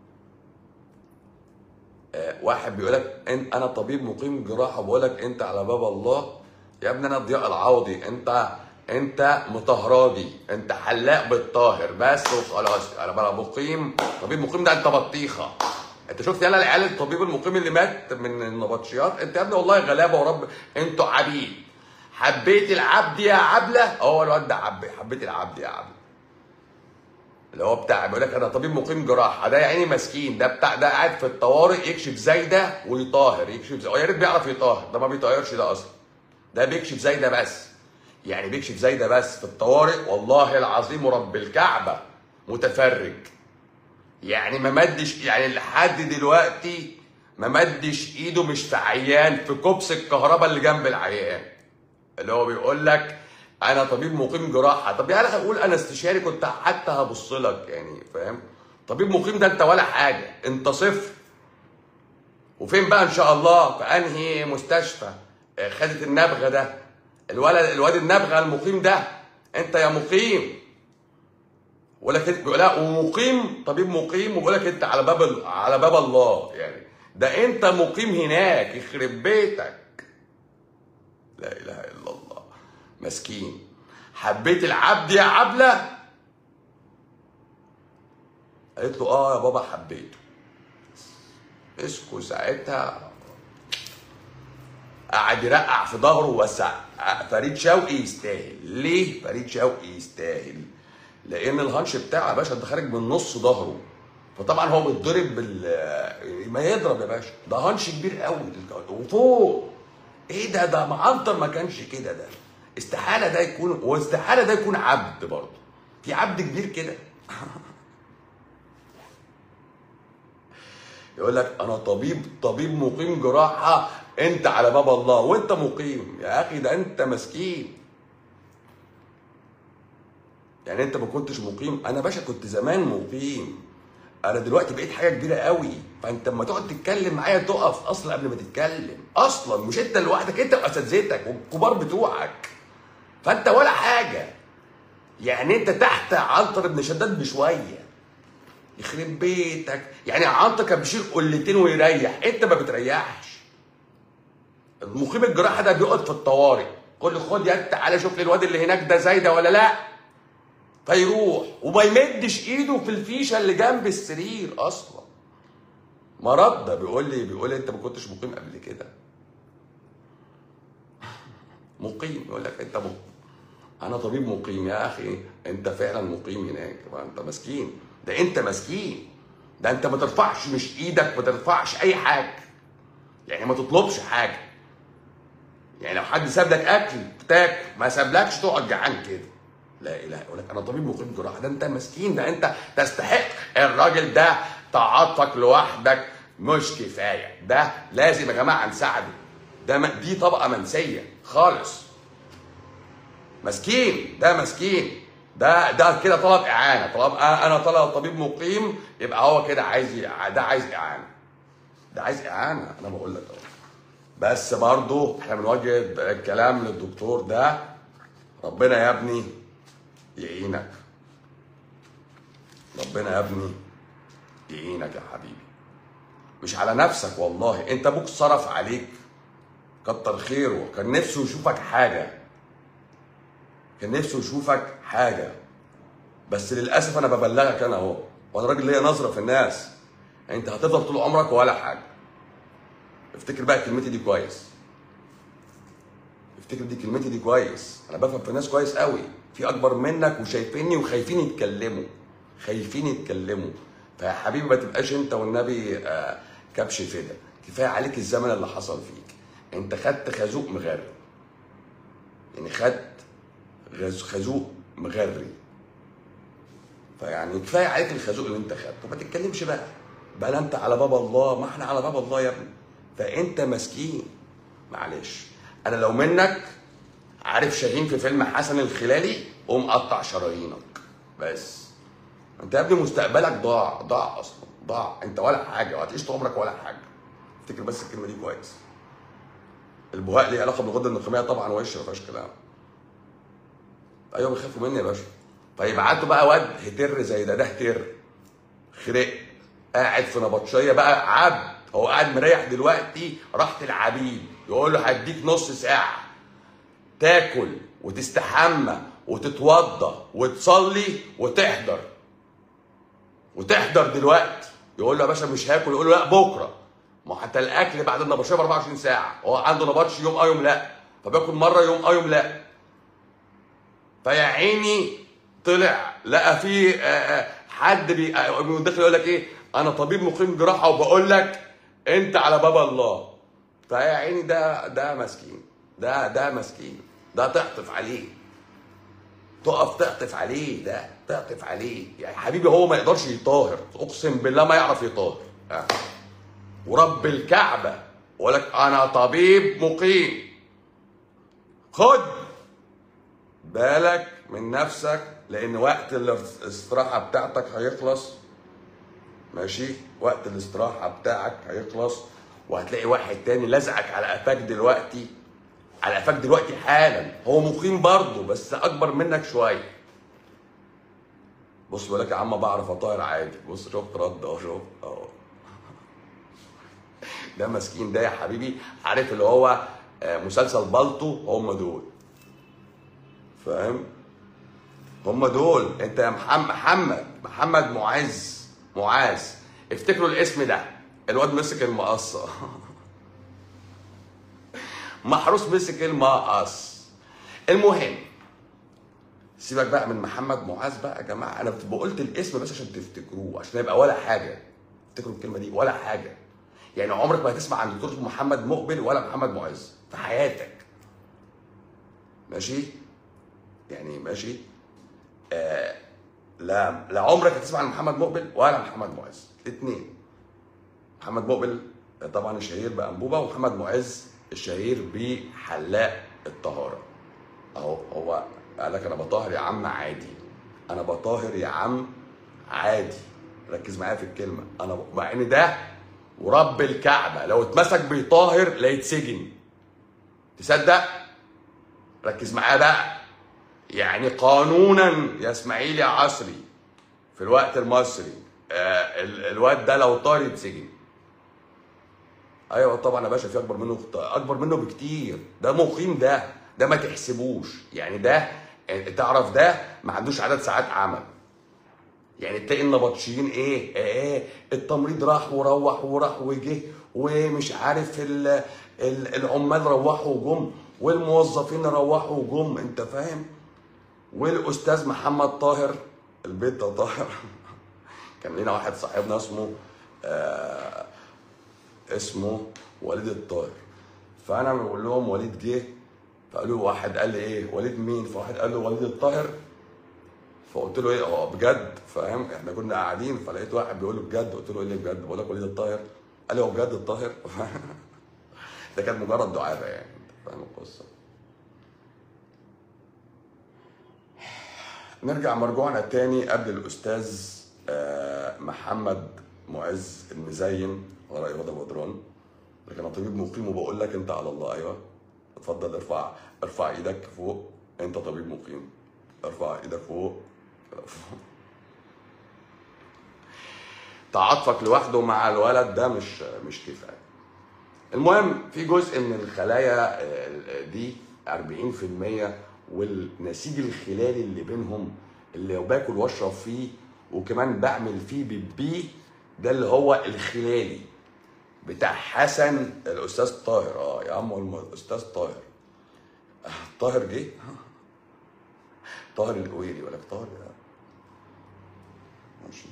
آه، واحد بيقول لك انت انا طبيب مقيم جراحه بقول لك انت على باب الله يا ابني انا ضياء العوضي انت انت مطهرادي انت حلاق بالطاهر بس وخلاص انا بقى مقيم طبيب مقيم ده انت بطيخه انت شفت يلا العيال الطبيب المقيم اللي مات من النبطشيات انت يا ابني والله غلابه ورب انتوا عبيد حبيت العبد يا عبله هو الواد ده عبي حبيت العبد يا عبله اللي هو بتاع بيقول لك انا طبيب مقيم جراحه ده يا عيني مسكين ده بتاع ده قاعد في الطوارئ يكشف زايده ويطاهر يكشف زي... يا ريت بيعرف يطاهر ده ما بيطاهرش ده اصلا ده بيكشف زايده بس يعني بيكشف زايده بس في الطوارئ والله العظيم ورب الكعبه متفرج يعني ما مدش يعني لحد دلوقتي ما مدش ايده مش في عيان في كوبس الكهرباء اللي جنب العيان اللي هو بيقول لك انا طبيب مقيم جراحه طب يعني هقول انا استشاري كنت حتى هبص لك يعني فاهم طبيب مقيم ده انت ولا حاجه انت صفر وفين بقى ان شاء الله في انهي مستشفى آه، خدت النبغه ده الولد الواد النبغه المقيم ده انت يا مقيم بيقول لك بيقول لك ومقيم طبيب مقيم وبيقول لك انت على باب ال- على باب الله يعني ده انت مقيم هناك يخرب بيتك لا اله الا الله مسكين حبيت العبد يا عبله قالت له اه يا بابا حبيته مسكوا ساعتها قعد يرقع في ظهره ووسع فريد شوقي يستاهل ليه فريد شوقي يستاهل لان الهانش بتاعه يا باشا ده خارج من نص ظهره فطبعا هو بيتضرب بال ما يضرب يا باشا ده هانش كبير قوي وفوق ايه ده ده معنطر ما كانش كده ده استحاله ده يكون واستحاله ده يكون عبد برضه في عبد كبير كده يقول لك انا طبيب طبيب مقيم جراحه انت على باب الله وانت مقيم يا اخي ده انت مسكين يعني انت ما كنتش مقيم انا باشا كنت زمان مقيم انا دلوقتي بقيت حاجه كبيره قوي فانت لما تقعد تتكلم معايا تقف اصلا قبل ما تتكلم اصلا مش انت لوحدك انت واساتذتك والكبار بتوعك فانت ولا حاجه يعني انت تحت عنتر ابن شداد بشويه يخرب بيتك يعني عنتر كان بيشيل قلتين ويريح انت ما بتريحش المقيم الجراحه ده بيقعد في الطوارئ قول له خد يا تعالى شوف لي الواد اللي هناك ده زايده ولا لا فيروح وما يمدش ايده في الفيشه اللي جنب السرير اصلا مرض ده بيقول لي بيقول لي انت ما كنتش مقيم قبل كده مقيم يقول لك انت مقيم انا طبيب مقيم يا اخي انت فعلا مقيم هناك انت مسكين ده انت مسكين ده انت ما ترفعش مش ايدك ما ترفعش اي حاجه يعني ما تطلبش حاجه يعني لو حد ساب لك اكل تاكل ما سابلكش تقعد جعان كده لا اله يقول لك انا طبيب مقيم جراحه ده انت مسكين ده انت تستحق الراجل ده تعاطفك لوحدك مش كفايه ده لازم يا جماعه نساعده ده م- دي طبقه منسيه خالص مسكين ده مسكين ده ده كده طلب اعانه طلب انا طلب طبيب مقيم يبقى هو كده عايز ي- ده عايز اعانه ده عايز اعانه انا بقول لك اهو بس برضو احنا بنوجه الكلام للدكتور ده ربنا يا ابني يعينك ربنا يا ابني يعينك يا حبيبي مش على نفسك والله انت ابوك صرف عليك كتر خيره كان نفسه يشوفك حاجه كان نفسه يشوفك حاجه بس للاسف انا ببلغك انا اهو وانا راجل ليا نظره في الناس يعني انت هتفضل طول عمرك ولا حاجه افتكر بقى كلمتي دي كويس افتكر دي كلمتي دي كويس انا بفهم في الناس كويس قوي في اكبر منك وشايفيني وخايفين يتكلموا خايفين يتكلموا فيا حبيبي ما تبقاش انت والنبي آه، كبش فدا كفايه عليك الزمن اللي حصل فيك انت خدت خازوق مغري يعني خدت غز- خازوق مغري فيعني كفايه عليك الخازوق اللي انت خدته ما تتكلمش بقى بقى انت على باب الله ما احنا على باب الله يا ابني فانت مسكين معلش انا لو منك عارف شاهين في فيلم حسن الخلالي قوم قطع شرايينك بس انت يا ابني مستقبلك ضاع ضاع اصلا ضاع انت ولا حاجه وهتعيش طول عمرك ولا حاجه افتكر بس الكلمه دي كويس البهاء ليه علاقه بالغده النخاميه طبعا وش ما فيهاش كلام ايوه بيخافوا مني يا باشا فيبعتوا بقى واد هتر زي ده ده هتر خرق قاعد في نبطشيه بقى عبد هو قاعد مريح دلوقتي راحة العبيد يقول له هديك نص ساعة تاكل وتستحمى وتتوضى وتصلي وتحضر وتحضر دلوقتي يقول له يا باشا مش هاكل يقول له لا بكره ما هو حتى الاكل بعد النبطشيه ب 24 ساعه هو عنده نبطش يوم اه يوم لا فبياكل مره يوم اه يوم لا فيا عيني طلع لقى في آه، آه، حد بي آه، من داخل يقول لك ايه انا طبيب مقيم جراحه وبقول لك انت على باب الله فيا عيني ده ده مسكين ده ده مسكين ده تعطف عليه تقف تعطف عليه ده تعطف عليه يعني حبيبي هو ما يقدرش يطاهر اقسم بالله ما يعرف يطاهر آه. ورب الكعبه يقول لك انا طبيب مقيم خد بالك من نفسك لان وقت الاستراحه بتاعتك هيخلص ماشي وقت الاستراحه بتاعك هيخلص وهتلاقي واحد تاني لزقك على قفاك دلوقتي على قفاك دلوقتي حالا هو مقيم برضه بس اكبر منك شويه بص بقول لك يا عم بعرف اطاير عادي بص شفت رد اهو شفت اهو ده مسكين ده يا حبيبي عارف اللي هو آه، مسلسل بالطو هم دول فاهم هم دول انت يا محمد محمد محمد معز معاذ افتكروا الاسم ده الواد مسك المقصه محروس مسك المقص المهم سيبك بقى من محمد معاذ بقى يا جماعه انا بت- قلت الاسم بس عشان تفتكروه عشان يبقى ولا حاجه افتكروا الكلمه دي ولا حاجه يعني عمرك ما هتسمع عن دكتور اسمه محمد مقبل ولا محمد معز في حياتك ماشي يعني ماشي آه لا لا عمرك هتسمع عن محمد مقبل ولا محمد معز الاثنين محمد مقبل طبعا الشهير بانبوبه ومحمد معز الشهير بحلاق الطهاره اهو هو قال لك انا بطهر يا عم عادي انا بطهر يا عم عادي ركز معايا في الكلمه انا ب- مع ان ده ورب الكعبه لو اتمسك بيطاهر لا يتسجن تصدق ركز معايا بقى يعني قانونا يا اسماعيل يا عصري في الوقت المصري آه ال- الواد ده لو طار يتسجن ايوه طبعا يا باشا في اكبر منه اكبر منه بكتير ده مقيم ده ده ما تحسبوش يعني ده تعرف ده ما عندوش عدد ساعات عمل يعني تلاقي النبطشيين ايه ايه التمريض راح وروح وراح وجه ومش عارف ال ال العمال روحوا وجم والموظفين روحوا وجم انت فاهم والاستاذ محمد طاهر البيت ده طاهر كان لنا واحد صاحبنا اسمه آه اسمه وليد الطاهر فانا بقول لهم وليد جه فقالوا واحد قال لي ايه وليد مين فواحد قال له وليد الطاهر فقلت له ايه هو بجد فاهم احنا كنا قاعدين فلقيت واحد بيقول له بجد قلت له ايه اللي بجد بقول لك وليد الطاهر قال لي هو بجد الطاهر ده كانت مجرد دعابه يعني انت فاهم القصه نرجع مرجوعنا تاني قبل الاستاذ آه، محمد معز المزين ورا هدى بدران لكن انا طبيب مقيم وبقول لك انت على الله ايوه اتفضل ارفع ارفع ايدك فوق انت طبيب مقيم ارفع ايدك فوق تعاطفك لوحده مع الولد ده مش مش كفايه المهم في جزء من الخلايا آه، دي 40% والنسيج الخلالي اللي بينهم اللي باكل واشرب فيه وكمان بعمل فيه بيبي ده اللي هو الخلالي بتاع حسن الاستاذ طاهر اه يا عم هو الم- الاستاذ طاهر آه، طاهر جه طاهر القويري ولا طاهر يا- ماشي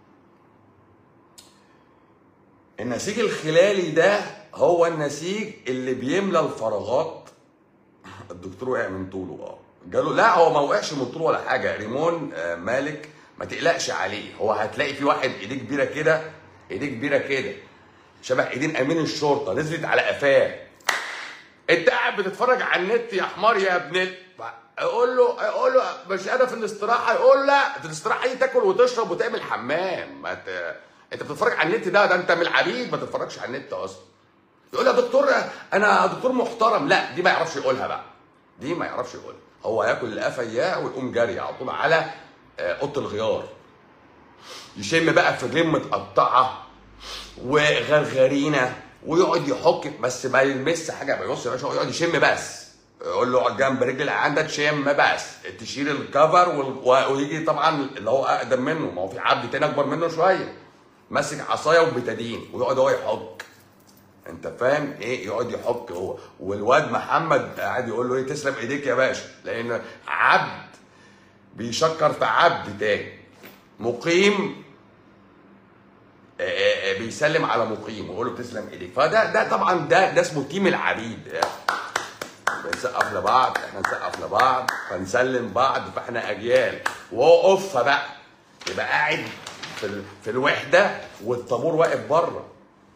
النسيج الخلالي ده هو النسيج اللي بيملى الفراغات الدكتور وقع من طوله اه جاله لا هو ما وقعش من طوله ولا حاجه ريمون آه، مالك ما تقلقش عليه هو هتلاقي في واحد ايديه كبيره كده ايديه كبيره كده شبه ايدين امين الشرطه نزلت على قفاه انت قاعد بتتفرج على النت يا حمار يا ابن ال... اقول له اقول له مش قادر في الاستراحه يقول لا في الاستراحه دي تاكل وتشرب وتعمل حمام ما ت... انت بتتفرج على النت ده ده انت من العبيد ما تتفرجش على النت اصلا يقول يا دكتور انا دكتور محترم لا دي ما يعرفش يقولها بقى دي ما يعرفش يقولها هو ياكل القفا اياه ويقوم جري على طول على آه، اوضه الغيار يشم بقى في رجلين متقطعه وغرغرينه ويقعد يحك بس ما يلمس حاجه بيبص يا باشا هو يقعد يشم بس يقول له اقعد جنب رجل العيان ده تشم بس تشيل الكفر وال- ويجي طبعا اللي هو اقدم منه ما هو في عبد تاني اكبر منه شويه ماسك عصايه وبتادين ويقعد هو يحك انت فاهم ايه يقعد يحك هو والواد محمد قاعد يقول له ايه تسلم ايديك يا باشا لان عبد بيشكر في عبد تاني مقيم آه، آه، آه، بيسلم على مقيم ويقول له تسلم ايديك فده ده طبعا ده ده اسمه تيم العبيد بنسقف لبعض احنا نسقف لبعض فنسلم بعض فاحنا اجيال وهو اوفه بقى يبقى قاعد في ال- في الوحده والطابور واقف بره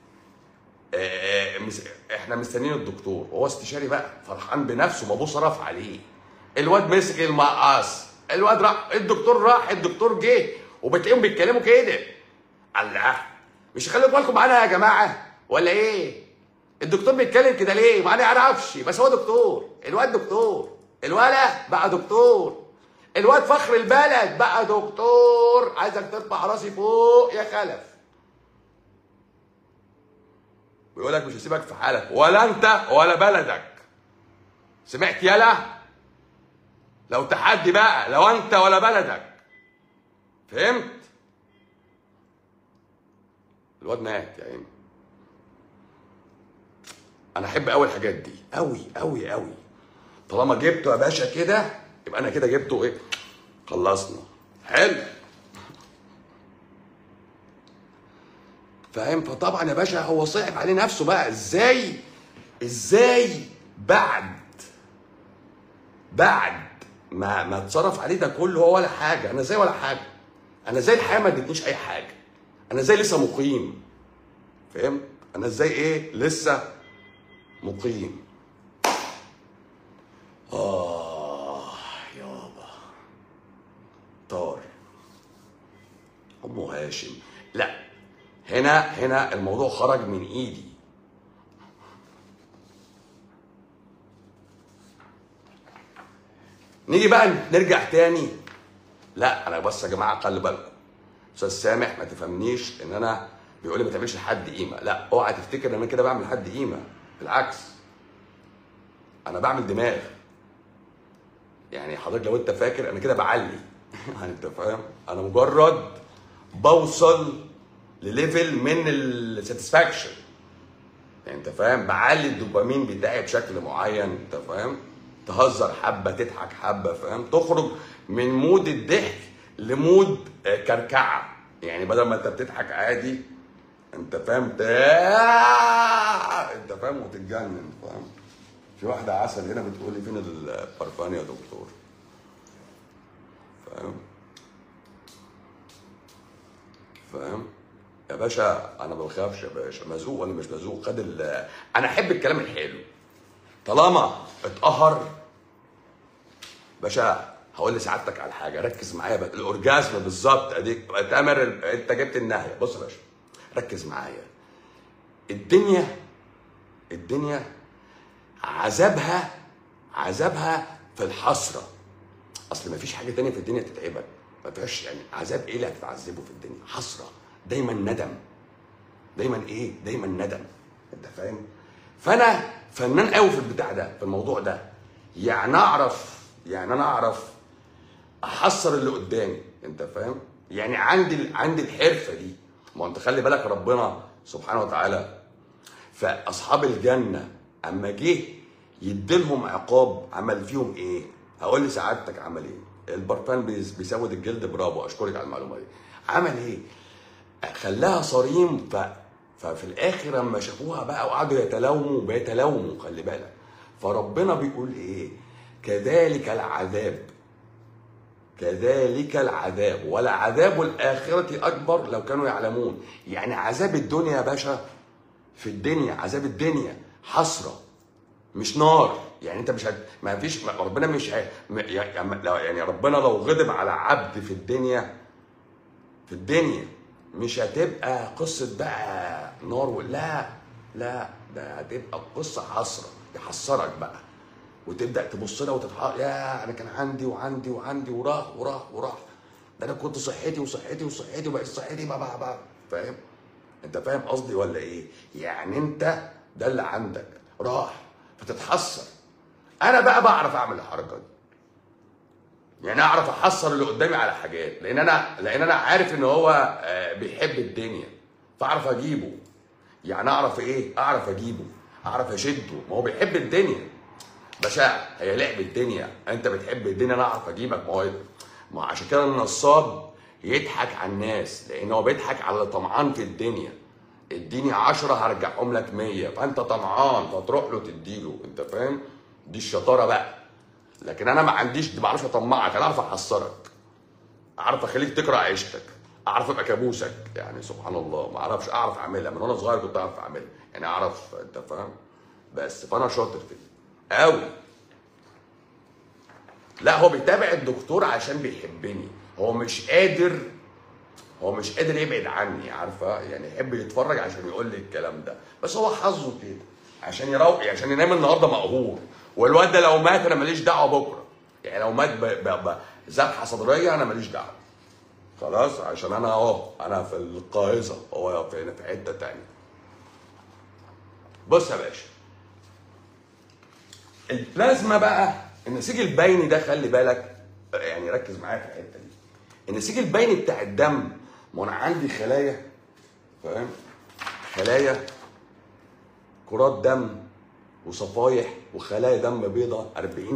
آه، آه، مس- احنا مستنيين الدكتور وهو استشاري بقى فرحان بنفسه ما صرف عليه الواد مسك المقص الواد راح الدكتور راح الدكتور جه وبتلاقيهم بيتكلموا كده الله مش خلوا بالكم معانا يا جماعه ولا ايه الدكتور بيتكلم كده ليه ما نعرفش بس هو دكتور الواد دكتور الولد بقى دكتور الواد فخر البلد بقى دكتور عايزك ترفع راسي فوق يا خلف ويقول لك مش هسيبك في حالك ولا انت ولا بلدك سمعت يلا لو تحدي بقى لو انت ولا بلدك فهمت الواد مات يا عيني انا احب قوي الحاجات دي قوي قوي قوي طالما جبته يا باشا كده يبقى انا كده جبته ايه خلصنا حلو فاهم فطبعا يا باشا هو صعب عليه نفسه بقى ازاي ازاي بعد بعد ما ما اتصرف عليه ده كله هو ولا حاجه انا زي ولا حاجه انا زي الحياه ما ادتنيش اي حاجه انا زي لسه مقيم فهمت انا ازاي ايه لسه مقيم اه يابا طار ام هاشم لا هنا هنا الموضوع خرج من ايدي نيجي بقى نرجع تاني لا انا بس يا جماعه خلي بالكم استاذ سامح ما تفهمنيش ان انا بيقول لي ما تعملش لحد قيمه لا اوعى تفتكر ان انا كده بعمل لحد قيمه بالعكس انا بعمل دماغ يعني حضرتك لو انت فاكر انا كده بعلي يعني انت فاهم انا مجرد بوصل لليفل من الساتسفاكشن يعني انت فاهم بعلي الدوبامين بتاعي بشكل معين انت فاهم تهزر حبه تضحك حبه فاهم تخرج من مود الضحك لمود آه، كركعه يعني بدل ما انت بتضحك عادي انت فاهم ت- انت فاهم وتتجنن فاهم في واحده عسل هنا بتقول لي فين البرفان يا دكتور فاهم فاهم يا باشا انا ما بخافش يا باشا مزوق ولا مش مزوق خد ال انا احب الكلام الحلو طالما اتقهر باشا هقول لسعادتك على حاجه ركز معايا بقى الاورجازم بالظبط اديك تامر انت جبت النهايه بص يا باشا ركز معايا الدنيا الدنيا عذابها عذابها في الحسره اصل ما فيش حاجه تانية في الدنيا تتعبك ما فيهاش يعني عذاب ايه اللي هتتعذبه في الدنيا حسره دايما ندم دايما ايه دايما ندم انت فاهم فانا فنان قوي في البتاع ده في الموضوع ده يعني اعرف يعني انا اعرف احصر اللي قدامي انت فاهم يعني عندي عندي الحرفه دي ما هو انت خلي بالك ربنا سبحانه وتعالى فاصحاب الجنه اما جه يديلهم عقاب عمل فيهم ايه هقول لسعادتك عمل ايه البرفان بيس- بيسود الجلد برافو اشكرك على المعلومه دي عمل ايه خلاها صريم ف... ففي الاخر لما شافوها بقى وقعدوا يتلوموا بيتلوموا خلي بالك فربنا بيقول ايه كذلك العذاب كذلك العذاب ولعذاب الآخرة أكبر لو كانوا يعلمون يعني عذاب الدنيا يا باشا في الدنيا عذاب الدنيا حسرة مش نار يعني انت مش هت... ما فيش ما- ربنا مش ه... م- يعني لو- يعني ربنا لو غضب على عبد في الدنيا في الدنيا مش هتبقى قصة بقى نار و... لا لا ده هتبقى قصة حسرة يحسرك بقى وتبدا تبص لها وتتحق يا انا كان عندي وعندي وعندي وراح وراح وراح ده انا كنت صحتي وصحتي وصحتي وبقت صحتي بقى بقى بقى فاهم انت فاهم قصدي ولا ايه يعني انت ده اللي عندك راح فتتحسر انا بقى بعرف اعمل الحركه دي يعني اعرف احصر اللي قدامي على حاجات لان انا لان انا عارف ان هو آه، بيحب الدنيا فاعرف اجيبه يعني اعرف ايه اعرف اجيبه اعرف اشده ما هو بيحب الدنيا باشا هي لعبة الدنيا انت بتحب الدنيا انا اعرف اجيبك ما هو ما هو عشان كده النصاب يضحك على الناس لان هو بيضحك على اللي طمعان في الدنيا اديني عشرة هرجعهم لك مية فانت طمعان فتروح له تديله انت فاهم دي الشطارة بقى لكن انا ما عنديش ما بعرفش اطمعك انا اعرف احصرك اعرف اخليك تكره عيشتك اعرف ابقى كابوسك يعني سبحان الله ما اعرفش اعرف اعملها من وانا صغير كنت اعرف اعملها يعني اعرف انت فاهم بس فانا شاطر في دي قوي لا هو بيتابع الدكتور عشان بيحبني هو مش قادر هو مش قادر يبعد عني عارفه يعني يحب يتفرج عشان يقول لي الكلام ده بس هو حظه كده عشان يروق عشان ينام النهارده مقهور والواد ده لو مات انا ماليش دعوه بكره يعني لو مات ب- ب- ب- ذبحه صدريه انا ماليش دعوه خلاص عشان انا اهو انا في القاهزه هو في في حته تانية بص يا باشا البلازما بقى النسيج البيني ده خلي بالك يعني ركز معايا في الحته دي النسيج البيني بتاع الدم ما انا عندي خلايا فاهم خلايا كرات دم وصفايح وخلايا دم بيضاء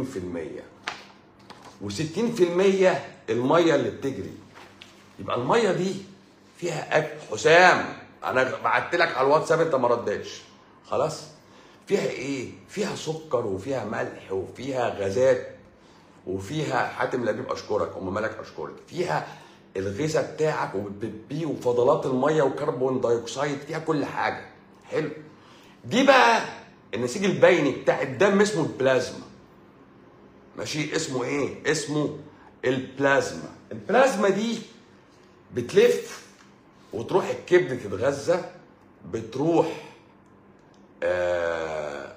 40% و60% الميه اللي بتجري يبقى الميه دي فيها اكل حسام انا بعت لك على الواتساب انت ما ردتش خلاص فيها ايه فيها سكر وفيها ملح وفيها غازات وفيها حاتم لبيب اشكرك ام ملك اشكرك فيها الغذاء بتاعك وبتبي وفضلات الميه وكربون دايوكسيد فيها كل حاجه حلو دي بقى النسيج البيني بتاع الدم اسمه البلازما ماشي اسمه ايه اسمه البلازما البلازما دي بتلف وتروح الكبد تتغذى بتروح آه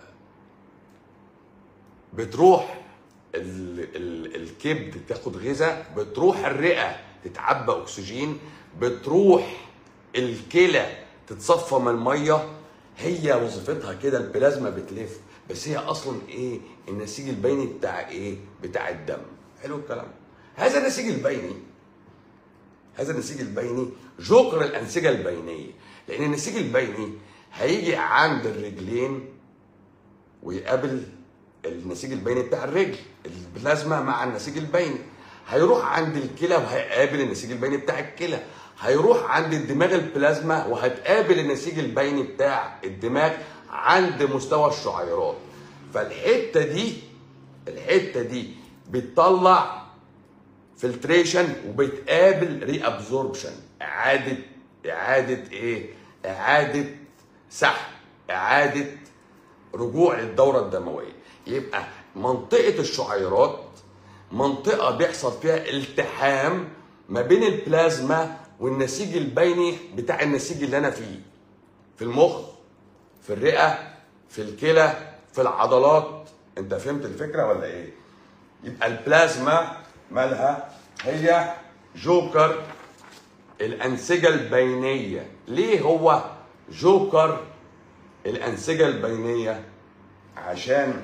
بتروح ال ال الكبد تاخد غذاء بتروح الرئه تتعبى اكسجين بتروح الكلى تتصفى من الميه هي وظيفتها كده البلازما بتلف بس هي اصلا ايه النسيج البيني بتاع ايه بتاع الدم حلو الكلام هذا النسيج البيني هذا النسيج البيني جوكر الانسجه البينيه لان النسيج البيني هيجي عند الرجلين ويقابل النسيج البيني بتاع الرجل البلازما مع النسيج البيني هيروح عند الكلى وهيقابل النسيج البيني بتاع الكلى هيروح عند الدماغ البلازما وهتقابل النسيج البيني بتاع الدماغ عند مستوى الشعيرات فالحته دي الحته دي بتطلع فلتريشن وبتقابل ري ابزوربشن اعاده اعاده ايه اعاده سحب اعاده رجوع للدوره الدمويه يبقى منطقه الشعيرات منطقه بيحصل فيها التحام ما بين البلازما والنسيج البيني بتاع النسيج اللي انا فيه في المخ في الرئه في الكلى في العضلات انت فهمت الفكره ولا ايه يبقى البلازما مالها هي جوكر الانسجه البينيه ليه هو جوكر الانسجه البينيه عشان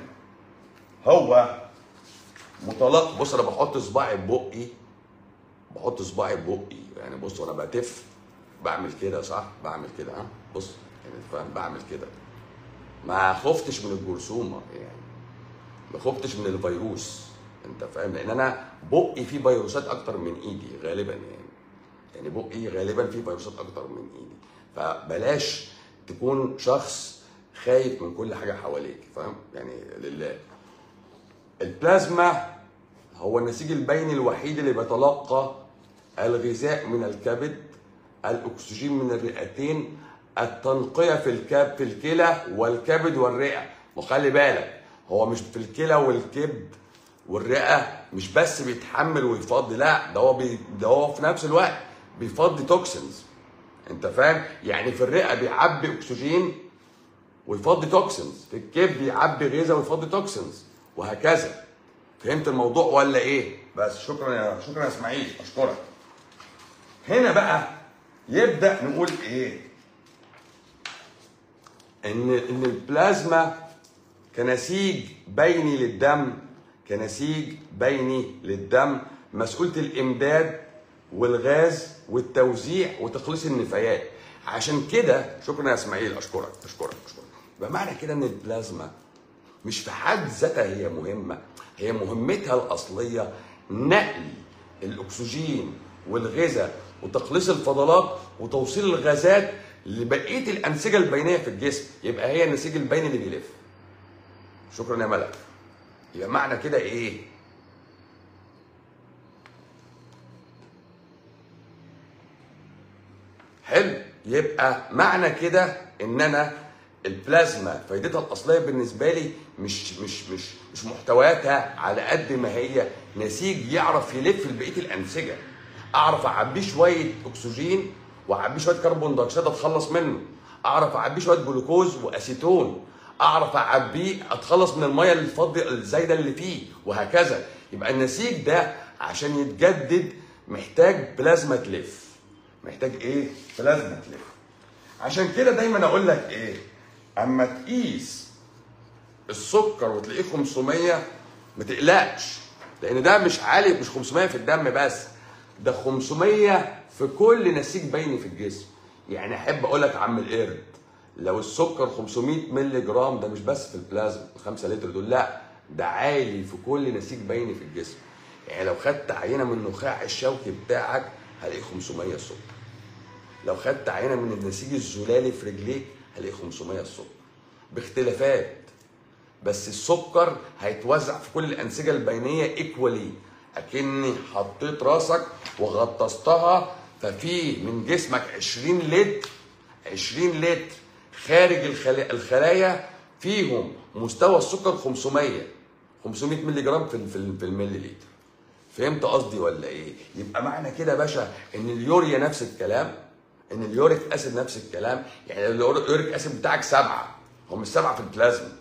هو مطلق بص انا بحط صباعي ببقي بحط صباعي ببقي يعني بص وانا بتف بعمل كده صح بعمل كده ها بص يعني فاهم بعمل كده ما خفتش من الجرثومه يعني ما خفتش من الفيروس انت فاهم لان انا بقي فيه فيروسات اكتر من ايدي غالبا يعني يعني بقي غالبا فيه فيروسات اكتر من ايدي فبلاش تكون شخص خايف من كل حاجه حواليك فاهم يعني لله البلازما هو النسيج البيني الوحيد اللي بيتلقى الغذاء من الكبد الاكسجين من الرئتين التنقيه في الكب في الكلى والكبد والرئه وخلي بالك هو مش في الكلى والكبد والرئه مش بس بيتحمل ويفضي لا ده هو بي ده هو في نفس الوقت بيفضي توكسينز انت فاهم يعني في الرئه بيعبي اكسجين ويفضي توكسينز في الكبد بيعبي غذاء ويفضي توكسينز وهكذا فهمت الموضوع ولا ايه بس شكرا يا شكرا يا اسماعيل اشكرك هنا بقى يبدا نقول ايه ان ان البلازما كنسيج بيني للدم كنسيج بيني للدم مسؤولة الإمداد والغاز والتوزيع وتخليص النفايات عشان كده شكرا يا اسماعيل اشكرك اشكرك اشكرك يبقى معنى كده ان البلازما مش في حد ذاتها هي مهمه هي مهمتها الاصليه نقل الاكسجين والغذاء وتخليص الفضلات وتوصيل الغازات لبقيه الانسجه البينيه في الجسم يبقى هي النسيج البيني اللي بيلف شكرا يا ملك يبقى معنى كده ايه حلو يبقى معنى كده ان انا البلازما فايدتها الاصليه بالنسبه لي مش مش مش مش محتوياتها على قد ما هي نسيج يعرف يلف لبقيه الانسجه اعرف اعبيه شويه اكسجين واعبيه شويه كربون دايوكسيد اتخلص منه اعرف اعبيه شويه جلوكوز واسيتون اعرف اعبيه اتخلص من الميه الفاضيه الزايده اللي فيه وهكذا يبقى النسيج ده عشان يتجدد محتاج بلازما تلف محتاج ايه بلازما تلف عشان كده دايما اقول لك ايه اما تقيس السكر وتلاقيه 500 ما تقلقش لان ده مش عالي مش 500 في الدم بس ده 500 في كل نسيج بيني في الجسم يعني احب اقول لك يا عم القرد لو السكر 500 مللي جرام ده مش بس في البلازما 5 لتر دول لا ده عالي في كل نسيج بيني في الجسم يعني لو خدت عينه من النخاع الشوكي بتاعك هلاقي 500 سكر لو خدت عينه من النسيج الزلالي في رجليك هلاقي 500 سكر باختلافات بس السكر هيتوزع في كل الانسجه البينيه ايكوالي اكني حطيت راسك وغطستها ففي من جسمك 20 لتر 20 لتر خارج الخلا- الخلايا فيهم مستوى السكر 500 500 مللي جرام في في في الملي لتر فهمت قصدي ولا ايه؟ يبقى معنى كده يا باشا ان اليوريا نفس الكلام ان اليوريك اسيد نفس الكلام يعني اليوريك اسيد بتاعك سبعه هو مش سبعه في البلازما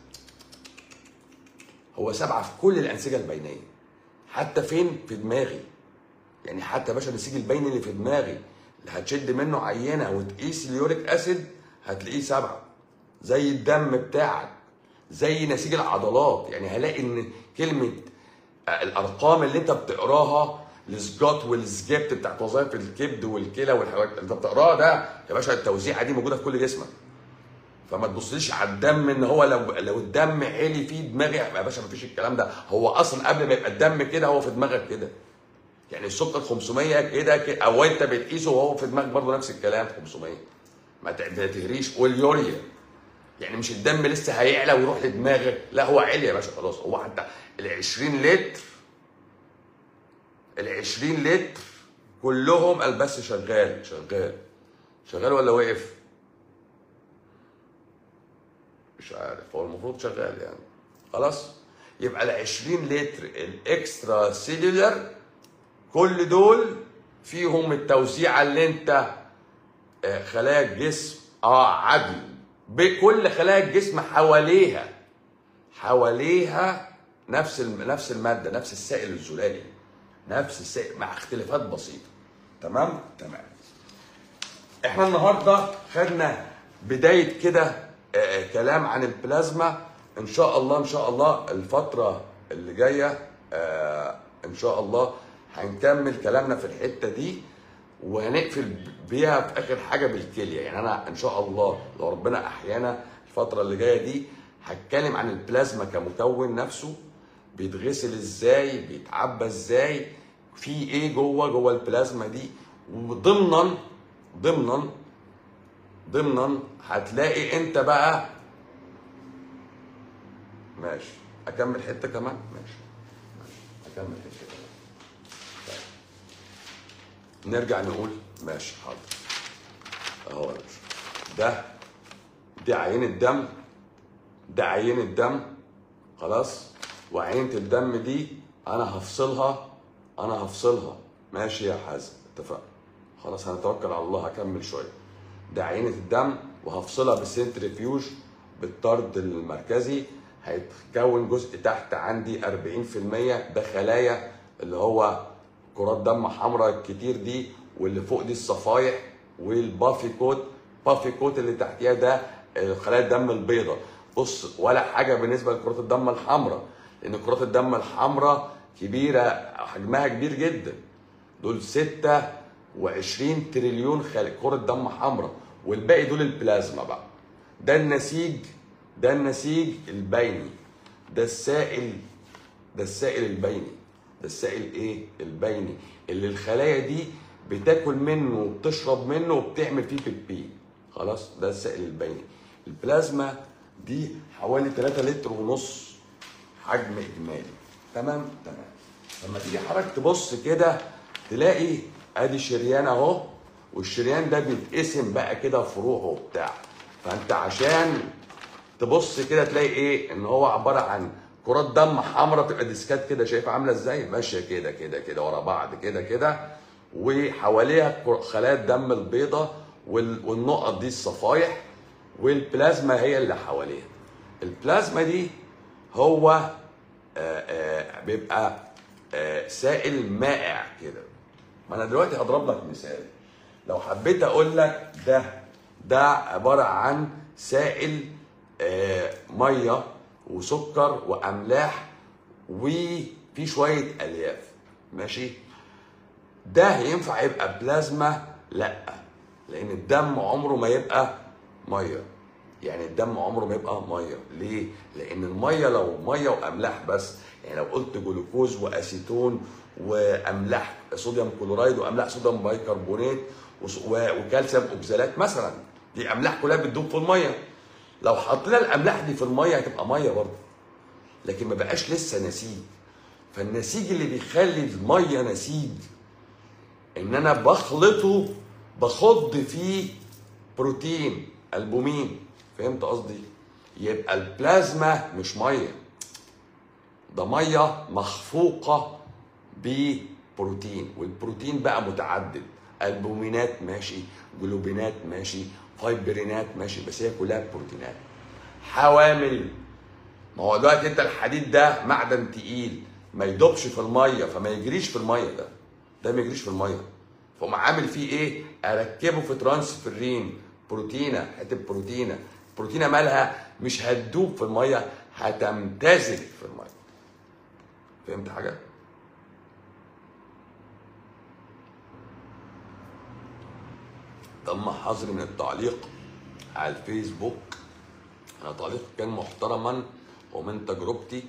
هو سبعه في كل الانسجه البينيه حتى فين؟ في دماغي يعني حتى يا باشا النسيج البيني اللي في دماغي اللي هتشد منه عينه وتقيس اليوريك اسيد هتلاقيه سبعه زي الدم بتاعك زي نسيج العضلات يعني هلاقي ان كلمه الارقام اللي انت بتقراها السجات والسجبت بتاعت وظائف الكبد والكلى والحاجات اللي انت بتقراها ده يا باشا التوزيعه دي موجوده في كل جسمك فما تبصليش على الدم ان هو لو لو الدم عالي فيه دماغي يا باشا ما فيش الكلام ده هو اصلا قبل ما يبقى الدم كده هو في دماغك كده يعني السكر 500 كده كده او انت بتقيسه وهو في دماغك برضه نفس الكلام 500 ما ت- ما تهريش واليوريا يعني مش الدم لسه هيعلى ويروح لدماغك لا هو عالي يا باشا خلاص هو حتى ال 20 لتر ال 20 لتر كلهم البس شغال شغال شغال ولا وقف؟ مش عارف هو المفروض شغال يعني خلاص يبقى ال 20 لتر الاكسترا سيلولر كل دول فيهم التوزيعه اللي انت آه، خلايا الجسم اه عدل بكل خلايا الجسم حواليها حواليها نفس الم- نفس الماده نفس السائل الزلالي نفس السائل مع اختلافات بسيطه تمام تمام احنا النهارده خدنا بدايه كده آه، آه، كلام عن البلازما ان شاء الله ان شاء الله الفتره اللي جايه آه، ان شاء الله هنكمل كلامنا في الحته دي وهنقفل بيها في اخر حاجه بالكليه يعني انا ان شاء الله لو ربنا احيانا الفتره اللي جايه دي هتكلم عن البلازما كمكون نفسه بيتغسل ازاي بيتعبى ازاي في ايه جوه جوه البلازما دي وضمنا ضمنا ضمنا هتلاقي انت بقى ماشي اكمل حته كمان ماشي ماشي اكمل حته كمان طيب. نرجع نقول ماشي حاضر اهو يا باشا ده دي عينة دم ده عينة دم خلاص وعينة الدم دي انا هفصلها انا هفصلها ماشي يا حازم اتفقنا خلاص هنتوكل على الله هكمل شويه ده عينة الدم وهفصلها بالسنتريفيوج بالطرد المركزي هيتكون جزء تحت عندي 40% ده خلايا اللي هو كرات دم حمراء الكتير دي واللي فوق دي الصفايح والبافي كوت بافي كوت اللي تحتيها ده خلايا الدم البيضاء بص ولا حاجه بالنسبه لكرات الدم الحمراء لان كرات الدم الحمراء كبيره حجمها كبير جدا دول 26 تريليون خل- كرة دم حمراء والباقي دول البلازما بقى ده النسيج ده النسيج البيني ده السائل ده السائل البيني ده السائل ايه البيني اللي الخلايا دي بتاكل منه وبتشرب منه وبتعمل فيه بيبي خلاص ده السائل البيني البلازما دي حوالي 3 لتر ونص حجم اجمالي تمام تمام لما تيجي حضرتك تبص كده تلاقي ادي شريان اهو والشريان ده بيتقسم بقى كده فروعه وبتاع فانت عشان تبص كده تلاقي ايه ان هو عباره عن كرات دم حمراء بتبقى ديسكات كده شايفها عامله ازاي ماشيه كده كده كده ورا بعض كده كده وحواليها كر- خلايا الدم البيضاء وال- والنقط دي الصفايح والبلازما هي اللي حواليها البلازما دي هو آه، آه، بيبقى آه، سائل مائع كده ما انا دلوقتي هضرب لك مثال لو حبيت اقول لك ده ده عباره عن سائل آه ميه وسكر واملاح وفي شويه الياف ماشي ده ينفع يبقى بلازما لا لان الدم عمره ما يبقى ميه يعني الدم عمره ما يبقى ميه ليه لان الميه لو ميه واملاح بس يعني لو قلت جلوكوز واسيتون واملاح صوديوم كلورايد واملاح صوديوم بايكربونات وص- و- وكالسيوم اوكزالات مثلا دي املاح كلها بتدوب في الميه لو حطينا الاملاح دي في الميه هتبقى ميه برضه لكن ما بقاش لسه نسيج فالنسيج اللي بيخلي الميه نسيج ان انا بخلطه بخض فيه بروتين البومين فهمت قصدي يبقى البلازما مش ميه ده ميه مخفوقه ببروتين والبروتين بقى متعدد البومينات ماشي جلوبينات ماشي فايبرينات ماشي بس هي كلها بروتينات حوامل ما هو دلوقتي انت الحديد ده معدن تقيل ما يدوبش في الميه فما يجريش في الميه ده ده ما يجريش في الميه فقوم عامل فيه ايه؟ اركبه في ترانسفيرين بروتينه حته بروتينه بروتينه مالها مش هتدوب في الميه هتمتزج في الميه فهمت حاجه؟ تم حظري من التعليق على الفيسبوك انا تعليق كان محترما ومن تجربتي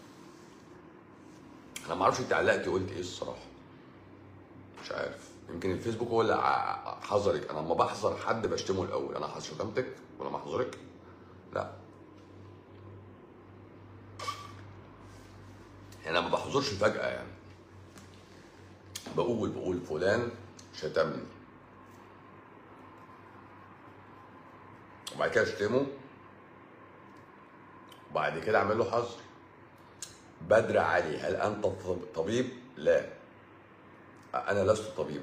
انا ما اعرفش انت علقتي قلت ايه الصراحه مش عارف يمكن الفيسبوك هو اللي ع- حذرك انا لما بحذر حد بشتمه الاول انا شتمتك ولا ما احذرك لا يعني انا ما بحذرش فجاه يعني بقول بقول فلان شتمني وبعد كده اشتمه وبعد كده اعمل له حظر بدر علي هل انت طب- طبيب؟ لا انا لست طبيبا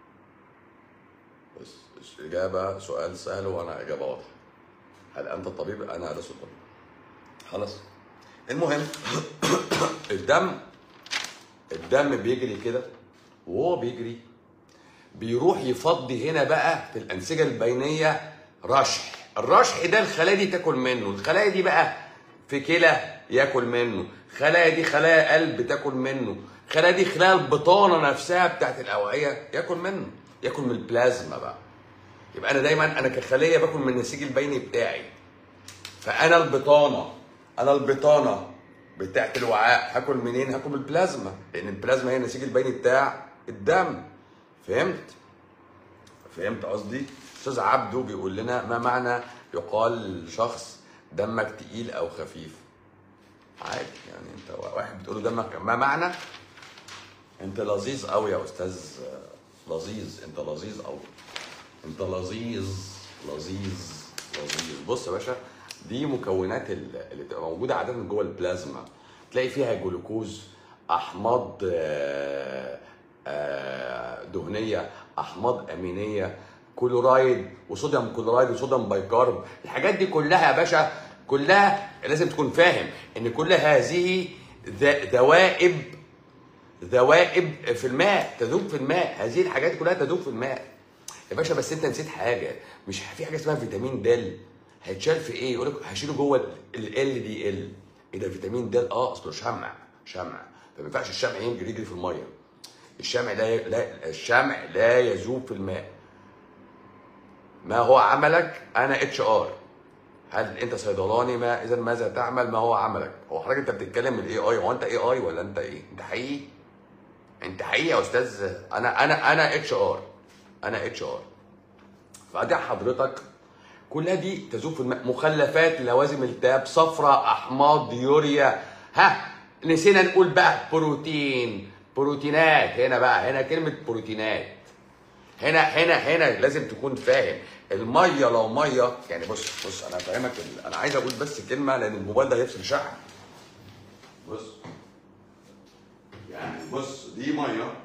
بس بس اجابه سؤال سهل وانا اجابه واضحه هل انت طبيب؟ انا لست طبيب خلاص المهم الدم الدم بيجري كده وهو بيجري بيروح يفضي هنا بقى في الانسجه البينيه رشح الرشح ده الخلايا دي تاكل منه الخلايا دي بقى في كلى ياكل منه خلايا دي خلايا قلب تاكل منه خلايا دي خلايا البطانه نفسها بتاعت الاوعيه ياكل منه ياكل من البلازما بقى يبقى انا دايما انا كخليه باكل من النسيج البيني بتاعي فانا البطانه انا البطانه بتاعت الوعاء هاكل منين؟ هاكل من البلازما لان البلازما هي النسيج البيني بتاع الدم فهمت؟ فهمت قصدي؟ استاذ عبده بيقول لنا ما معنى يقال لشخص دمك تقيل او خفيف؟ عادي يعني انت واحد بتقول له دمك ما معنى؟ انت لذيذ قوي يا استاذ لذيذ انت لذيذ قوي انت لذيذ لذيذ لذيذ بص يا باشا دي مكونات ال- اللي بتبقى موجوده عاده جوه البلازما تلاقي فيها جلوكوز احماض آه، آه، دهنيه احماض امينيه كلورايد وصوديوم كلورايد وصوديوم بايكارب الحاجات دي كلها يا باشا كلها لازم تكون فاهم ان كل هذه ذ- ذوائب ذوائب في الماء تذوب في الماء هذه الحاجات كلها تذوب في الماء يا باشا بس انت نسيت حاجه مش في حاجه اسمها فيتامين د هيتشال في ايه يقول لك هشيله جوه ال دي ال ايه ده فيتامين د اه اصله شمع شمع فما ينفعش الشمع يجري يجري في الميه الشمع لا, ي... لا الشمع لا يذوب في الماء ما هو عملك انا اتش ار هل انت صيدلاني ما اذا ماذا تعمل ما هو عملك هو حضرتك انت بتتكلم الاي اي هو انت اي اي ولا انت ايه انت حقيقي انت حقيقي يا استاذ انا انا انا اتش ار انا اتش ار فادي حضرتك كلها دي تذوب في الماء مخلفات لوازم التهاب صفرة احماض يوريا ها نسينا نقول بقى بروتين بروتينات هنا بقى هنا كلمه بروتينات هنا هنا هنا لازم تكون فاهم الميه لو ميه يعني بص بص انا فاهمك ال- انا عايز اقول بس كلمه لان الموبايل ده هيفصل شحن بص يعني بص دي ميه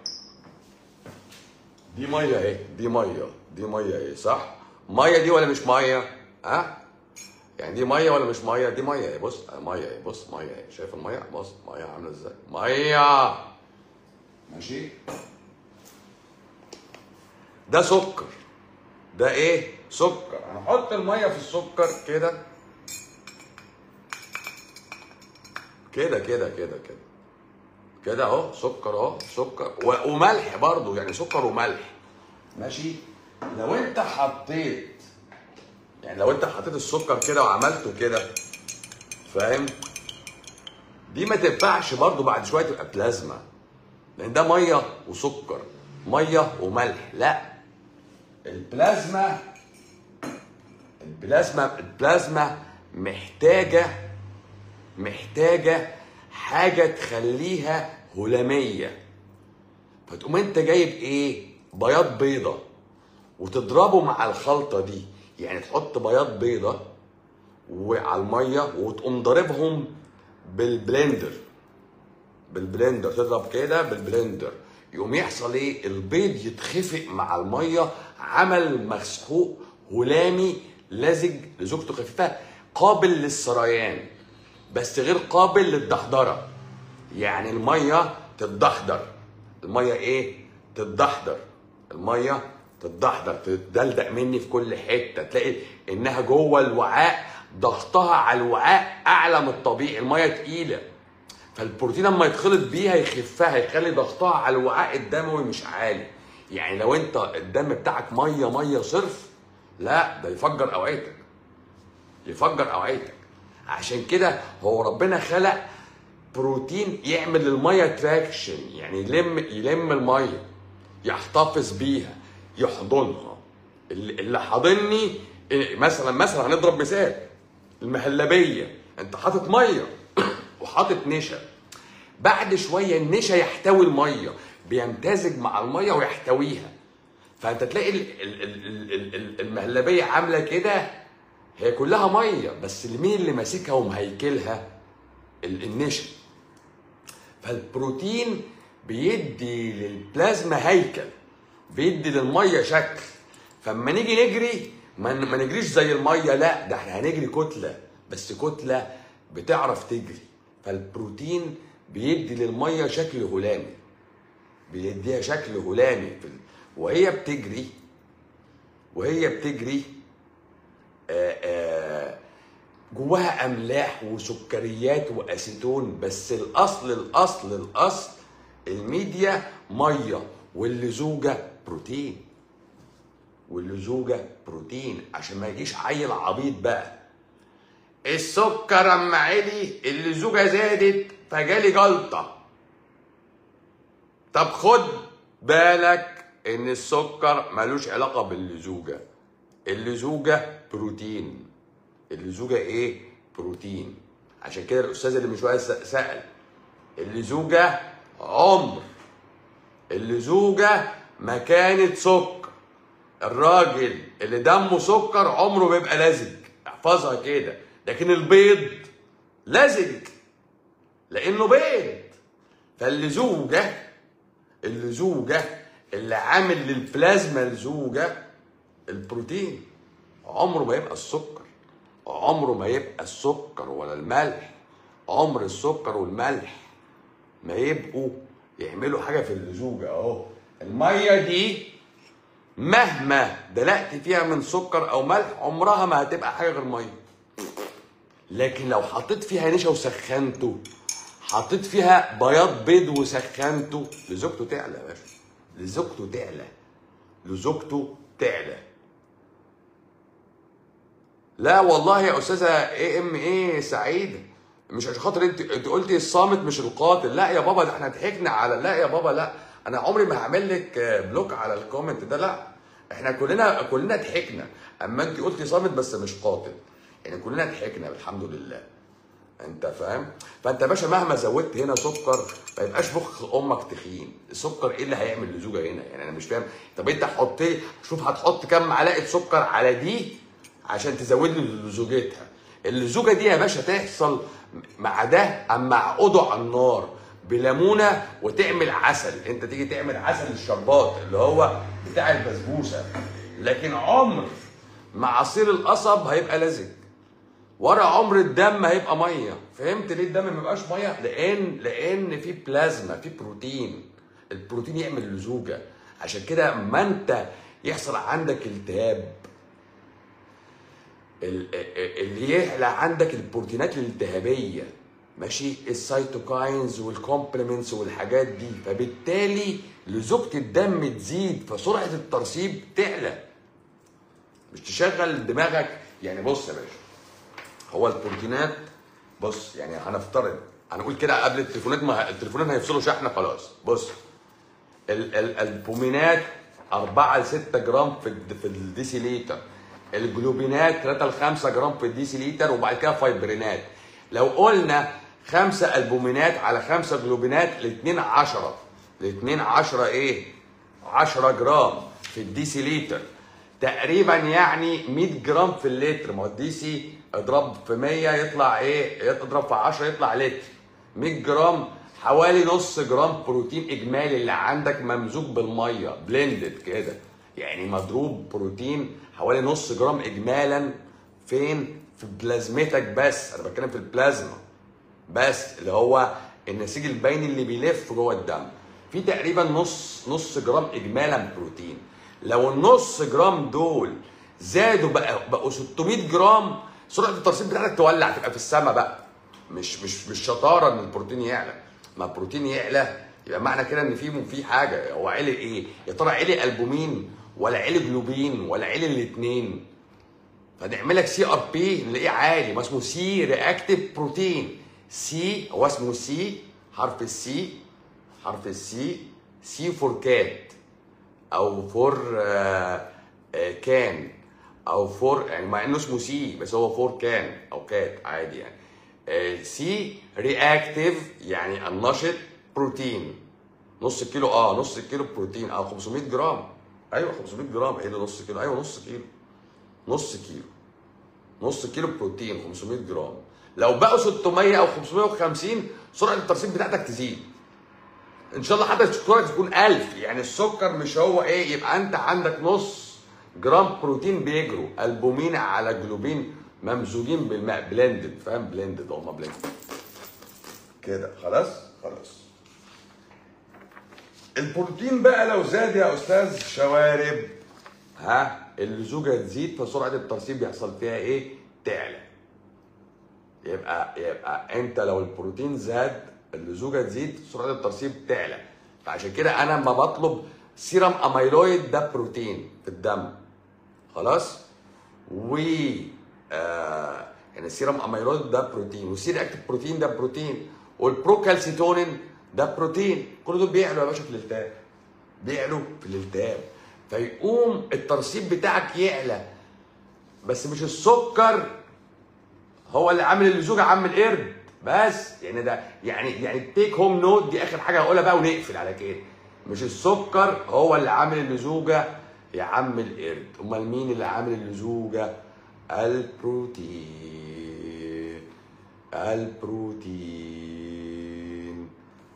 دي ميه اهي دي ميه دي ميه اهي صح ميه دي ولا مش ميه ها يعني دي ميه ولا مش ميه دي ميه اهي بص ميه اهي بص ميه اهي شايف الميه بص ميه عامله ازاي ميه ماشي ده سكر ده ايه سكر هنحط الميه في السكر كده كده كده كده كده كده اهو سكر اهو سكر و- وملح برضو يعني سكر وملح ماشي لو انت حطيت يعني لو انت حطيت السكر كده وعملته كده فاهم دي ما تنفعش برضو بعد شويه تبقى بلازما لان ده ميه وسكر ميه وملح لا البلازما البلازما البلازما محتاجه محتاجه حاجه تخليها هلاميه فتقوم انت جايب ايه بياض بيضه وتضربه مع الخلطه دي يعني تحط بياض بيضه وعلى الميه وتقوم ضاربهم بالبلندر بالبلندر تضرب كده بالبلندر يقوم يحصل ايه البيض يتخفق مع الميه عمل مسحوق هلامي لزج لزوجته خفيفه قابل للسريان بس غير قابل للدحضره يعني الميه تتدحضر الميه ايه تتدحضر الميه تتدحضر تدلدق مني في كل حته تلاقي انها جوه الوعاء ضغطها على الوعاء اعلى من الطبيعي الميه تقيله فالبروتين لما يتخلط بيها يخفها يخلي ضغطها على الوعاء الدموي مش عالي يعني لو انت الدم بتاعك ميه ميه صرف لا ده يفجر اوعيتك يفجر اوعيتك عشان كده هو ربنا خلق بروتين يعمل للميه تراكشن يعني يلم يلم الميه يحتفظ بيها يحضنها اللي اللي حاضني إيه، مثلا مثلا هنضرب مثال المهلبيه انت حاطط ميه وحاطط نشا بعد شويه النشا يحتوي الميه بيمتزج مع الميه ويحتويها فانت تلاقي ال- ال- ال- ال- ال- المهلبيه عامله كده هي كلها ميه بس مين اللي ماسكها ومهيكلها ال- النشا فالبروتين بيدي للبلازما هيكل بيدي للميه شكل فاما نيجي نجري ما ما نجريش زي الميه لا ده احنا هنجري كتله بس كتله بتعرف تجري فالبروتين بيدي للميه شكل هلامي بيديها شكل هلامي في ال... وهي بتجري وهي بتجري آآ آآ جواها املاح وسكريات واسيتون بس الاصل الاصل الاصل الميديا ميه واللزوجه بروتين واللزوجه بروتين عشان ما يجيش عيل عبيط بقى السكر اما عالي اللزوجه زادت فجالي جلطه طب خد بالك ان السكر ملوش علاقه باللزوجه اللزوجه بروتين اللزوجه ايه بروتين عشان كده الاستاذ اللي من شويه س- سال اللزوجه عمر اللزوجه مكانه سكر الراجل اللي دمه سكر عمره بيبقى لزج احفظها كده لكن البيض لزج لانه بيض فاللزوجه اللزوجه اللي عامل للبلازما لزوجه البروتين عمره ما يبقى السكر عمره ما يبقى السكر ولا الملح عمر السكر والملح ما يبقوا يعملوا حاجه في اللزوجه اهو الميه دي مهما دلقت فيها من سكر او ملح عمرها ما هتبقى حاجه غير ميه لكن لو حطيت فيها نشا وسخنته حطيت فيها بياض بيض وسخنته لزوجته تعلى يا باشا لزوجته تعلى لزوجته تعلى لا والله يا استاذه اي ام ايه سعيده مش عشان خاطر انت انت قلتي الصامت مش القاتل لا يا بابا ده احنا ضحكنا على لا يا بابا لا انا عمري ما هعمل لك بلوك على الكومنت ده لا احنا كلنا كلنا ضحكنا اما انت قلتي صامت بس مش قاتل يعني كلنا ضحكنا الحمد لله انت فاهم فانت يا باشا مهما زودت هنا سكر ما يبقاش مخ امك تخين السكر ايه اللي هيعمل لزوجه هنا يعني انا مش فاهم طب انت حط ايه شوف هتحط كام معلقه سكر على دي عشان تزود لي لزوجتها اللزوجه دي يا باشا تحصل مع ده اما اعقده على النار بليمونه وتعمل عسل انت تيجي تعمل عسل الشربات اللي هو بتاع البسبوسه لكن عمر مع عصير القصب هيبقى لزج ورا عمر الدم هيبقى ميه فهمت ليه الدم ما يبقاش ميه لان لان في بلازما في بروتين البروتين يعمل لزوجه عشان كده اما انت يحصل عندك التهاب ال- اللي يعلى عندك البروتينات الالتهابيه ماشي السيتوكاينز والكومبلمنتس والحاجات دي فبالتالي لزوجة الدم تزيد فسرعة الترسيب تعلى مش تشغل دماغك يعني بص يا باشا هو البروتينات بص يعني هنفترض هنقول كده قبل التليفونات ما التليفونات هيفصلوا شحن خلاص بص ال- ال- البومينات 4 ل 6 جرام في الد- في الديسيليتر الجلوبينات 3 ل 5 جرام في الديسيليتر وبعد كده فايبرينات لو قلنا 5 البومينات على 5 جلوبينات الاثنين 10 الاثنين 10 ايه 10 جرام في الديسيليتر تقريبا يعني 100 جرام في اللتر ما هو الديسي اضرب في 100 يطلع ايه اضرب في 10 يطلع لتر 100 جرام حوالي نص جرام بروتين اجمالي اللي عندك ممزوج بالميه بلندد كده يعني مضروب بروتين حوالي نص جرام اجمالا فين في بلازمتك بس انا بتكلم في البلازما بس اللي هو النسيج البيني اللي بيلف جوه الدم في تقريبا نص نص جرام اجمالا بروتين لو النص جرام دول زادوا بقى بقوا 600 جرام سرعه الترسيب بتاعتك تولع تبقى في السماء بقى مش مش مش شطاره ان البروتين يعلى ما البروتين يعلى يبقى معنى كده ان في في حاجه هو عيل ايه يا ترى عيل البومين ولا عيل جلوبين ولا عيل الاثنين فنعمل لك سي ار بي نلاقيه عالي ما اسمه سي رياكتيف بروتين سي هو اسمه سي حرف السي حرف السي سي فور كات او فور آه آه كان او فور يعني مع انه اسمه سي بس هو فور كان او كات عادي يعني آه سي رياكتيف يعني النشط بروتين نص كيلو اه نص كيلو بروتين اه 500 جرام ايوه 500 جرام ايه ده نص كيلو ايوه نص كيلو نص كيلو نص كيلو بروتين 500 جرام لو بقوا 600 او 550 سرعه الترسيب بتاعتك تزيد ان شاء الله حتى سكرك تكون 1000 يعني السكر مش هو ايه يبقى انت عندك نص جرام بروتين بيجروا البومين على جلوبين ممزوجين بالماء بلندد فاهم بلندد هما بلندد كده خلاص خلاص البروتين بقى لو زاد يا استاذ شوارب ها اللزوجه تزيد فسرعه الترسيب يحصل فيها ايه تعلى يبقى يبقى انت لو البروتين زاد اللزوجه تزيد سرعه الترسيب تعلى فعشان كده انا لما بطلب سيرم اميلويد ده بروتين في الدم خلاص و آه يعني السيرم اميلويد ده بروتين والسير اكتف بروتين ده بروتين والبروكالسيتونين ده بروتين كل دول بيعلوا يا باشا في الالتهاب بيعلوا في الالتهاب فيقوم الترسيب بتاعك يعلى بس مش السكر هو اللي عامل اللزوجه عم القرد بس يعني ده يعني يعني التيك هوم نوت دي اخر حاجه هقولها بقى ونقفل على كده مش السكر هو اللي عامل اللزوجه يا عم القرد امال مين اللي عامل اللزوجه البروتين البروتين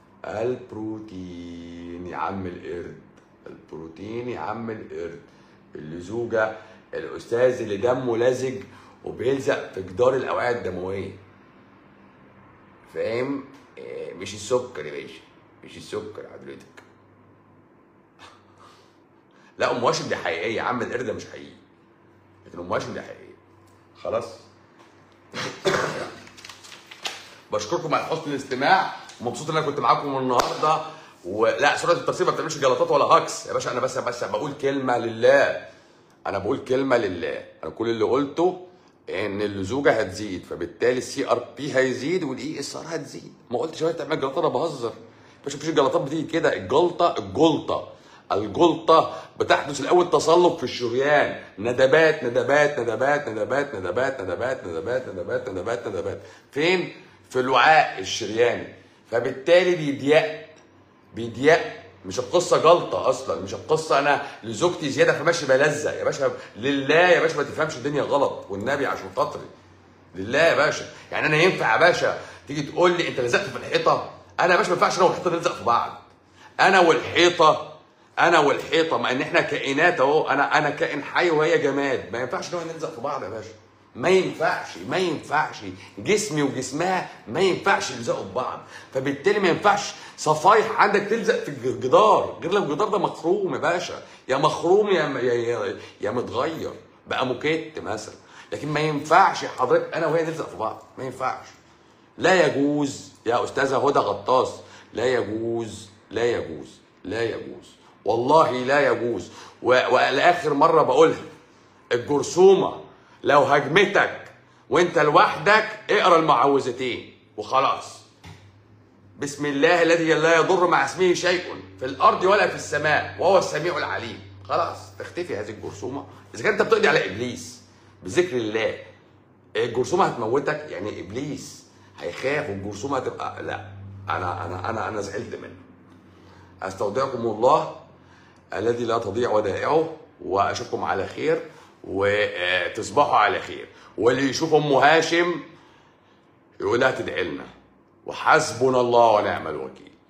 البروتين يا عم القرد البروتين يا عم القرد اللزوجه الاستاذ اللي دمه لزج وبيلزق في جدار الاوعيه الدمويه فاهم آه، مش السكر يا باشا مش السكر حضرتك لا ام واشم دي حقيقيه يا عم القرد ده مش حقيقي لكن ام واشم دي حقيقيه خلاص بشكركم على حسن الاستماع ومبسوط ان انا كنت معاكم النهارده ولا سرعه الترسيب ما بتعملش جلطات ولا هكس يا باشا انا بس بس بقول كلمه لله انا بقول كلمه لله انا كل اللي قلته ان اللزوجه هتزيد فبالتالي السي ار بي هيزيد والاي اس ار هتزيد ما قلتش هي تعمل جلطات انا بهزر باشا مفيش الجلطات بتيجي كده الجلطه الجلطه الجلطه بتحدث الاول تصلب في الشريان ندبات ندبات ندبات ندبات ندبات ندبات ندبات ندبات ندبات ندبات فين في الوعاء الشرياني فبالتالي بيضيق بيضيق مش القصه جلطه اصلا مش القصه انا لزوجتي زياده فماشي بلزق يا باشا لله يا باشا ما تفهمش الدنيا غلط والنبي عشان خاطري لله يا باشا يعني انا ينفع يا باشا تيجي تقول لي انت لزقت في الحيطه انا يا باشا ما ينفعش انا والحيطه نلزق في بعض انا والحيطه انا والحيطه مع ان احنا كائنات اهو انا انا كائن حي وهي جماد ما ينفعش نقعد نلزق في بعض يا باشا ما ينفعش ما ينفعش جسمي وجسمها ما ينفعش يلزقوا في بعض فبالتالي ما ينفعش صفايح عندك تلزق في الجدار غير لو الجدار ده مخروم يا باشا يا مخروم يا يا يا, يا متغير بقى موكيت مثلا لكن ما ينفعش حضرتك انا وهي نلزق في بعض ما ينفعش لا يجوز يا استاذه هدى غطاس لا يجوز لا يجوز لا يجوز والله لا يجوز و- والاخر مره بقولها الجرثومه لو هجمتك وانت لوحدك اقرا المعوذتين وخلاص بسم الله الذي لا يضر مع اسمه شيء في الارض ولا في السماء وهو السميع العليم خلاص تختفي هذه الجرثومه اذا كنت بتقضي على ابليس بذكر الله الجرثومه هتموتك يعني ابليس هيخاف والجرثومه هتبقى لا انا انا انا انا زعلت منه استودعكم الله الذي لا تضيع ودائعه واشوفكم على خير وتصبحوا على خير واللي يشوف ام هاشم يقول لها تدعي لنا وحسبنا الله ونعم الوكيل